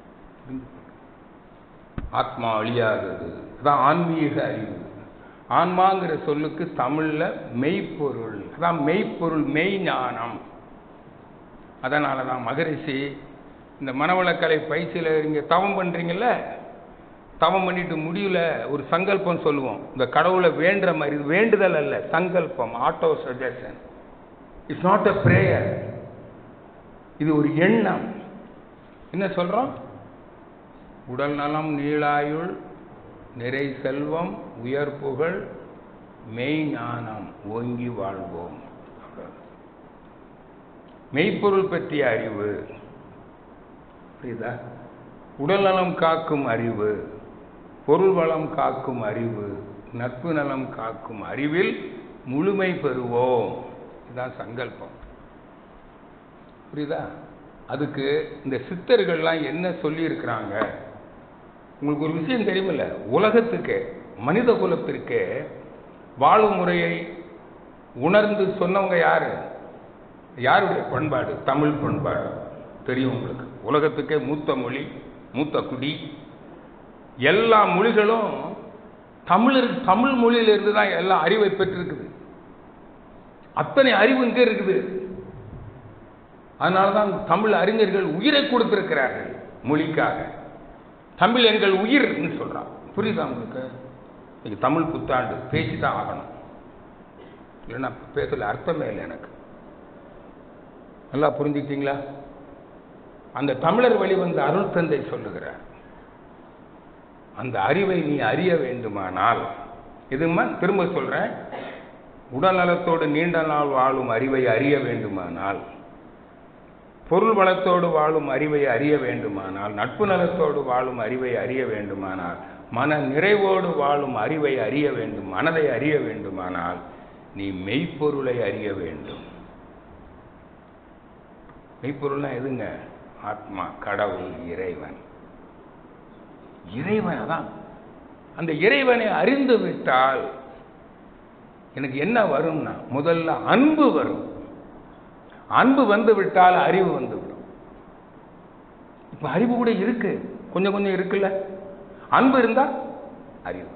ஆத்மா அழியாதது அதான் ஆன்மீக அறிவு ஆன்மாங்கிற சொல்லுக்கு தமிழ்ல மெய்ப்பொருள் அதான் மெய்ப்பொருள் மெய் ஞானம் அதனால தான் மகரிஷி இந்த மனவளக்கலை பயிற்சியில் இங்கே தவம் பண்ணுறீங்கல்ல தவம் பண்ணிட்டு முடியல ஒரு சங்கல்பம் சொல்லுவோம் இந்த கடவுளை வேண்டுற மாதிரி இது வேண்டுதல் அல்ல சங்கல்பம் autosuggestion it's not a prayer இது ஒரு எண்ணம் என்ன சொல்றோம் உடல் நலம் நீளாயுள் நிறை செல்வம் உயர் புகழ் மெய் ஞானம் ஓங்கி வாழ்வோம் அவ்வளவுதான். மெய்ப்பொருள் பற்றிய அறிவு புரியுதா உடல் நலம் காக்கும் அறிவு பொருள் வளம் காக்கும் அறிவு நட்பு நலம் காக்கும் அறிவில் முழுமை பெறுவோம் இதுதான் சங்கல்பம் புரியுதா அதுக்கு இந்த சித்தர்கள்லாம் என்ன சொல்லி இருக்கிறாங்க உங்களுக்கு ஒரு விஷயம் தெரியுமில்ல உலகத்துக்கு மனித குலத்திற்கு வாழும் முறையை உணர்ந்து சொன்னவங்க யாரு யாருடைய பண்பாடு தமிழ் பண்பாடு தெரியும் உங்களுக்கு உலகத்துக்கே மூத்த மொழி மூத்த குடி எல்லா மொழிகளும் தமிழர் தமிழ் மொழியிலிருந்து தான் எல்லா அறிவை பெற்றிருக்குது அத்தனை அறிவு இங்கே இருக்குது அதனால தான் தமிழ் அறிஞர்கள் உயிரை கொடுத்திருக்கிறார்கள் மொழிக்காக தமிழ் எங்கள் உயிர்னு சொல்றான் புரியுதா உங்களுக்கு இன்னைக்கு தமிழ் புத்தாண்டு பேசி தான் ஆகணும் இல்லைன்னா பேசல அர்த்தமே இல்லை எனக்கு நல்லா புரிஞ்சுக்கிட்டீங்களா அந்த தமிழர் வழி வந்த அருள் தந்தை சொல்லுகிறார் அந்த அறிவை நீ அறிய வேண்டுமானால் இதுமா திரும்ப சொல்றேன் உடல் நலத்தோடு நீண்ட நாள் வாழும் அறிவை அறிய வேண்டுமானால் பொருள் வளத்தோடு வாழும் அறிவை அறிய வேண்டுமானால் நட்பு நலத்தோடு வாழும் அறிவை அறிய வேண்டுமானால் மன நிறைவோடு வாழும் அறிவை அறிய வேண்டும் மனதை அறிய வேண்டுமானால் நீ மெய்ப்பொருளை அறிய வேண்டும் மெய்ப்பொருள்னா எதுங்க ஆத்மா கடவுள் இறைவன் இறைவன் அதான் அந்த இறைவனை அறிந்து விட்டால் எனக்கு என்ன வரும்னா முதல்ல அன்பு வரும் அன்பு வந்து விட்டால் அறிவு வந்து விடும் இப்ப அறிவு கூட இருக்கு கொஞ்சம் கொஞ்சம் இருக்குல்ல அன்பு இருந்தா அறிவு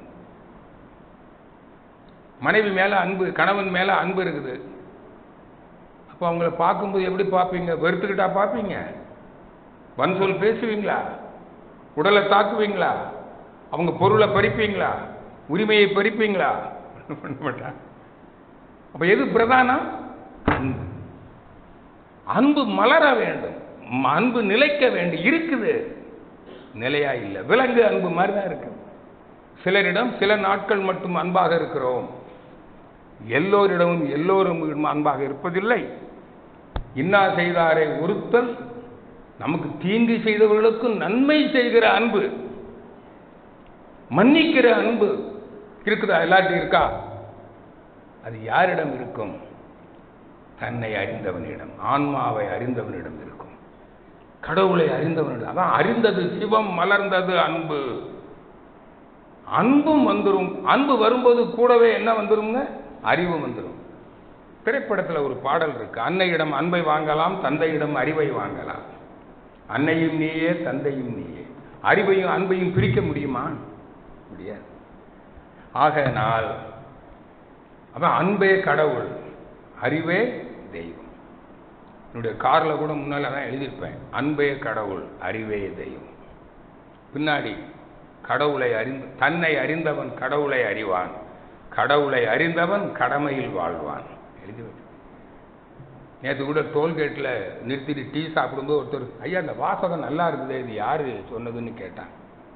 மனைவி மேல அன்பு கணவன் மேல அன்பு இருக்குது அப்போ அவங்கள பார்க்கும்போது எப்படி பார்ப்பீங்க வெறுத்துக்கிட்டா பார்ப்பீங்க வன் சொல் பேசுவீங்களா உடலை தாக்குவீங்களா அவங்க பொருளை பறிப்பீங்களா உரிமையை பறிப்பீங்களா பண்ண மாட்டான் அப்ப எது பிரதானம் அன்பு அன்பு மலர வேண்டும் ம- அன்பு நிலைக்க வேண்டும் இருக்குது நிலையா இல்லை விலங்கு அன்பு மாதிரி தான் இருக்கு சிலரிடம் சில நாட்கள் மட்டும் அன்பாக இருக்கிறோம் எல்லோரிடமும் எல்லோரும் அன்பாக இருப்பதில்லை இன்னா செய்தாரை ஒருத்தல் நமக்கு தீங்கு செய்தவர்களுக்கும் நன்மை செய்கிற அன்பு மன்னிக்கிற அன்பு இருக்குதா எல்லாத்தையும் இருக்கா அது யாரிடம் இருக்கும் தன்னை அறிந்தவனிடம் ஆன்மாவை அறிந்தவனிடம் இருக்கும் கடவுளை அறிந்தவனிடம் அதான் அறிந்தது சிவம் மலர்ந்தது அன்பு அன்பும் வந்துரும் அன்பு வரும்போது கூடவே என்ன வந்துருங்க அறிவு வந்துரும் திரைப்படத்துல ஒரு பாடல் இருக்கு அன்னையிடம் அன்பை வாங்கலாம் தந்தையிடம் அறிவை வாங்கலாம் அன்னையும் நீயே தந்தையும் நீயே அறிவையும் அன்பையும் பிரிக்க முடியுமா முடியாது ஆகையினால் அதான் அன்பே கடவுள் அறிவே தெய்வம் என்னுடைய காரில் கூட முன்னால் தான் எழுதியிருப்பேன் அன்பே கடவுள் அறிவே தெய்வம் பின்னாடி கடவுளை அறிந்து தன்னை அறிந்தவன் கடவுளை அறிவான் கடவுளை அறிந்தவன் கடமையில் வாழ்வான் எழுதி வச்சு நேற்று கூட டோல்கேட்டில் நிறுத்திட்டு டீ சாப்பிடும்போது ஒருத்தர் ஐயா இந்த வாசகம் நல்லா இருக்குது இது யாரு சொன்னதுன்னு கேட்டான்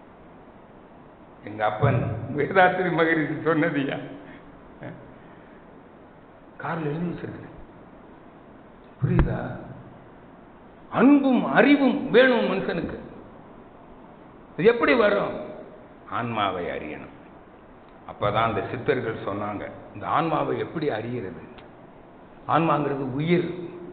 எங்க அப்பன் வேதாத்திரி மகரிஷி சொன்னதுயா காரில் எழுதி வச்சிருக்கேன் புரியுதா அன்பும் அறிவும் வேணும் மனுஷனுக்கு இது எப்படி வரும் ஆன்மாவை அறியணும் அப்பதான் அந்த சித்தர்கள் சொன்னாங்க இந்த ஆன்மாவை எப்படி அறிகிறது ஆன்மாங்கிறது உயிர்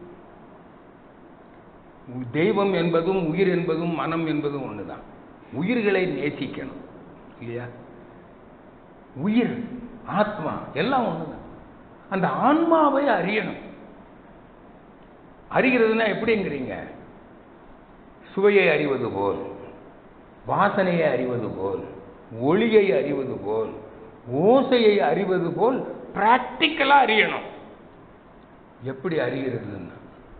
உ- தெய்வம் என்பதும் உயிர் என்பதும் மனம் என்பதும் ஒண்ணுதான் உயிர்களை நேசிக்கணும் இல்லையா உயிர் ஆத்மா எல்லாம் ஒண்ணுதான் அந்த ஆன்மாவை அறியணும் அறிகிறதுனா எப்படிங்கிறீங்க சுவையை அறிவது போல் வாசனையை அறிவது போல் ஒளியை அறிவது போல் ஓசையை அறிவது போல் பிராக்டிக்கலா அறியணும் எப்படி அறிகிறதுன்னா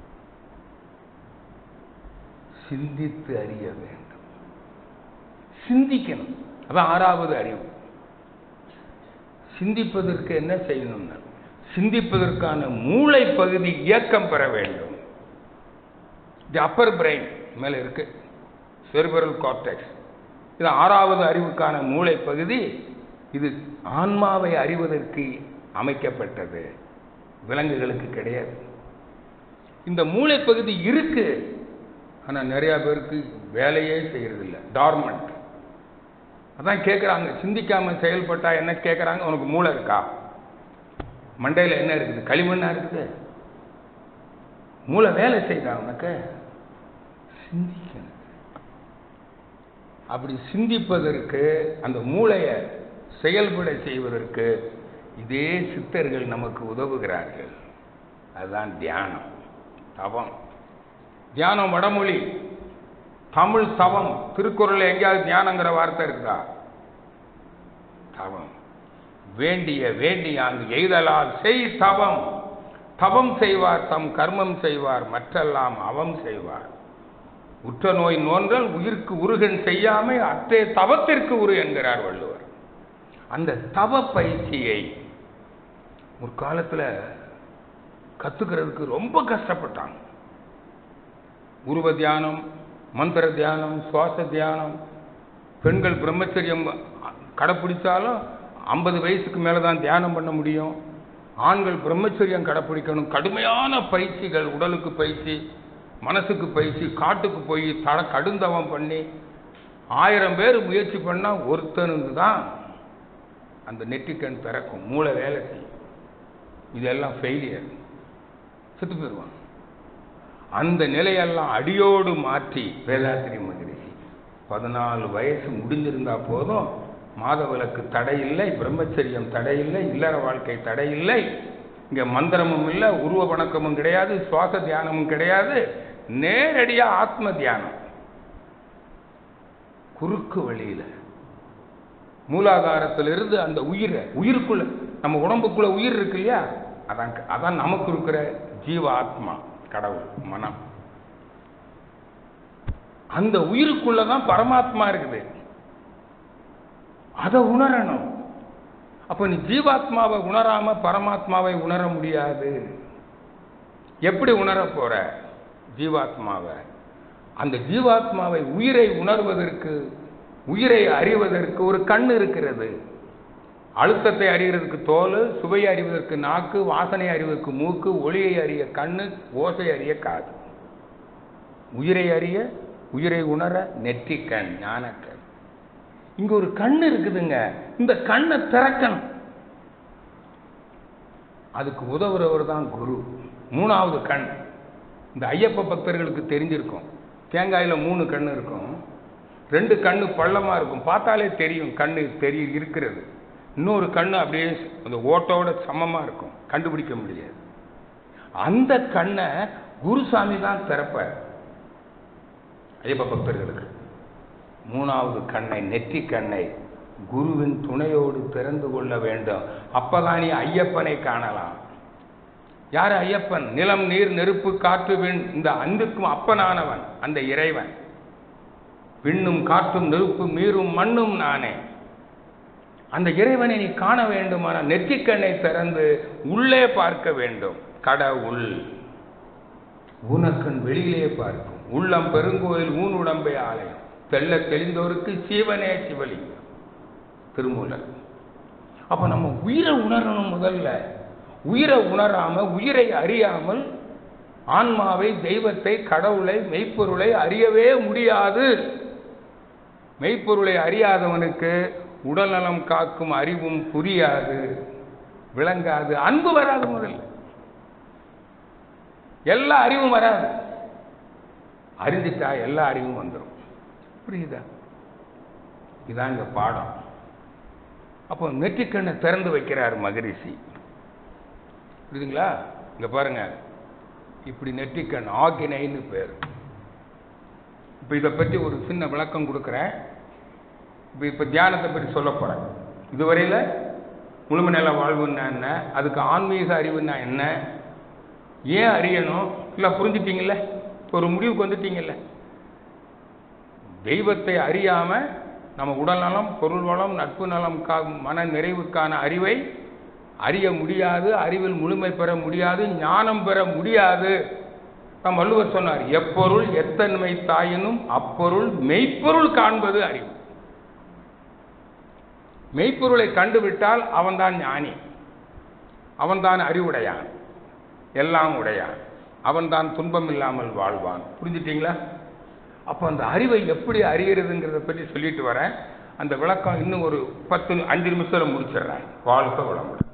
சிந்தித்து அறிய வேண்டும் சிந்திக்கணும் அதான் ஆறாவது அறிவு சிந்திப்பதற்கு என்ன செய்யணும்னா சிந்திப்பதற்கான மூளை பகுதி இயக்கம் பெற வேண்டும் தி அப்பர் பிரெயின் மேல இருக்கு செர்பரல் கார்டெக்ஸ் இது ஆறாவது அறிவுக்கான மூளை பகுதி இது ஆன்மாவை அறிவதற்கு அமைக்கப்பட்டது விலங்குகளுக்கு கிடையாது இந்த மூளை பகுதி இருக்கு ஆனா நிறைய பேருக்கு வேலையே செய்யறதில்ல டார்மண்ட் அதான் கேட்குறாங்க சிந்திக்காம செயல்பட்டா என்ன கேட்குறாங்க உனக்கு மூளை இருக்கா மண்டையில் என்ன இருக்குது களிமண்ணா இருக்குது மூளை வேலை செய்தா உனக்கு சிந்திக்கணும் அப்படி சிந்திப்பதற்கு அந்த மூளையை செயல்பட செய்வதற்கு இதே சித்தர்கள் நமக்கு உதவுகிறார்கள் அதுதான் தியானம் தவம் தியானம் வடமொழி தமிழ் தவம் திருக்குறள்ல எங்கேயாவது தியானங்கிற வார்த்தை இருக்குதா தவம் வேண்டிய வேண்டிய அங்கு எய்தலால் செய் தவம் தவம் செய்வார் தம் கர்மம் செய்வார் மற்றெல்லாம் அவம் செய்வார் உற்ற நோய் நோன்றல் உயிர்க்கு உருகன் செய்யாமை அத்தே தவத்திற்கு உரு என்கிறார் வள்ளுவர் அந்த தவ பயிற்சியை முற்காலத்துல கத்துக்கிறதுக்கு ரொம்ப கஷ்டப்பட்டாங்க உருவ தியானம் மந்திர தியானம் சுவாச தியானம் பெண்கள் பிரம்மச்சரியம் கடைப்பிடிச்சாலும் ஐம்பது வயசுக்கு மேலே தான் தியானம் பண்ண முடியும் ஆண்கள் பிரம்மச்சரியம் கடைப்பிடிக்கணும் கடுமையான பயிற்சிகள் உடலுக்கு பயிற்சி மனசுக்கு பயிற்சி காட்டுக்கு போய் தட கடுந்தவம் பண்ணி ஆயிரம் பேர் முயற்சி பண்ணால் ஒருத்தனுக்கு தான் அந்த நெற்றிக்கண் திறக்கும் மூளை வேலை செய்யும் இதெல்லாம் ஃபெயிலியர் செத்து போயிடுவான் அந்த நிலையெல்லாம் அடியோடு மாற்றி வேதாத்திரி மகரிஷி பதினாலு வயசு முடிஞ்சிருந்தா போதும் மாதவிலக்கு தடை இல்லை பிரம்மச்சரியம் தடை இல்லை இல்லற வாழ்க்கை தடை இல்லை இங்க மந்திரமும் இல்லை உருவ வணக்கமும் கிடையாது சுவாச தியானமும் கிடையாது நேரடியா ஆத்ம தியானம் குறுக்கு வழியில மூலாதாரத்திலிருந்து அந்த உயிரை உயிருக்குள்ள நம்ம உடம்புக்குள்ள உயிர் இருக்கு இல்லையா அதான் அதான் நமக்கு இருக்கிற ஜீவ ஆத்மா கடவுள் மனம் அந்த உயிருக்குள்ள தான் பரமாத்மா இருக்குது அதை உணரணும் அப்ப நீ ஜீவாத்மாவை உணராம பரமாத்மாவை உணர முடியாது எப்படி உணர போற ஜீவாத்மாவை அந்த ஜீவாத்மாவை உயிரை உணர்வதற்கு உயிரை அறிவதற்கு ஒரு கண் இருக்கிறது அழுத்தத்தை அறிகிறதுக்கு தோல் சுவையை அறிவதற்கு நாக்கு வாசனை அறிவதற்கு மூக்கு ஒளியை அறிய கண்ணு ஓசை அறிய காது உயிரை அறிய உயிரை உணர நெற்றிக்கண் ஞானக்கண் இங்க ஒரு கண் இருக்குதுங்க இந்த கண்ணை திறக்கணும் அதுக்கு உதவுறவர் தான் குரு மூணாவது கண் இந்த ஐயப்ப பக்தர்களுக்கு தெரிஞ்சிருக்கும் தேங்காயில மூணு கண் இருக்கும் ரெண்டு கண்ணு பள்ளமா இருக்கும் பார்த்தாலே தெரியும் கண்ணு தெரிய இருக்கிறது இன்னொரு கண்ணு அப்படியே அந்த ஓட்டோட சமமா இருக்கும் கண்டுபிடிக்க முடியாது அந்த கண்ணை குருசாமி தான் திறப்பார் ஐயப்ப பக்தர்களுக்கு மூணாவது கண்ணை நெற்றி கண்ணை குருவின் துணையோடு திறந்து கொள்ள வேண்டும் அப்பதான் நீ ஐயப்பனை காணலாம் யார் ஐயப்பன் நிலம் நீர் நெருப்பு காற்று விண் இந்த அந்துக்கும் அப்பனானவன் அந்த இறைவன் விண்ணும் காற்றும் நெருப்பு மீறும் மண்ணும் நானே அந்த இறைவனை நீ காண வேண்டுமான நெற்றிக்கண்ணை திறந்து உள்ளே பார்க்க வேண்டும் கடவுள் ஊனக்கண் வெளியிலே பார்க்கும் உள்ளம் பெருங்கோயில் ஊன் உடம்பை ஆலயம் தெள்ள தெளிந்தோருக்கு சீவனே சிவலிங்கம் திருமூலர் அப்ப நம்ம உயிரை உணரணும் முதல்ல உயிரை உணராம உயிரை அறியாமல் ஆன்மாவை தெய்வத்தை கடவுளை மெய்ப்பொருளை அறியவே முடியாது மெய்ப்பொருளை அறியாதவனுக்கு உடல்நலம் காக்கும் அறிவும் புரியாது விளங்காது அன்பு வராது முதல்ல எல்லா அறிவும் வராது அறிஞ்சிட்டா எல்லா அறிவும் வந்துடும் புரியுதா இதான் இங்க பாடம் அப்போ நெற்றிக்கண்ணை திறந்து வைக்கிறார் மகரிஷி புரியுதுங்களா இங்க பாருங்க இப்படி நெற்றிக்கண் ஆகினைன்னு பேர் இப்போ இதை பற்றி ஒரு சின்ன விளக்கம் கொடுக்குறேன் இப்போ இப்போ தியானத்தை பற்றி சொல்ல போகிறேன் இதுவரையில் முழுமை நில வாழ்வுன்னா என்ன அதுக்கு ஆன்மீக அறிவுன்னா என்ன ஏன் அறியணும் இல்லை புரிஞ்சுட்டீங்கல்ல ஒரு முடிவுக்கு வந்துட்டீங்கல்ல தெய்வத்தை அறியாம நம்ம உடல் நலம் பொருள் வளம் நட்பு நலம் கா மன நிறைவுக்கான அறிவை அறிய முடியாது அறிவில் முழுமை பெற முடியாது ஞானம் பெற முடியாது நம் வள்ளுவர் சொன்னார் எப்பொருள் எத்தன்மை தாயினும் அப்பொருள் மெய்ப்பொருள் காண்பது அறிவு மெய்ப்பொருளை கண்டுவிட்டால் அவன்தான் ஞானி அவன்தான் அறிவுடையான் எல்லாம் உடையான் அவன்தான் துன்பம் இல்லாமல் வாழ்வான் புரிஞ்சுட்டீங்களா அப்போ அந்த அறிவை எப்படி அறிகிறதுங்கிறத பற்றி சொல்லிட்டு வரேன் அந்த விளக்கம் இன்னும் ஒரு பத்து அஞ்சு நிமிஷத்தில் முடிச்சிடுறேன் வாழ்க்கை வளமுடன்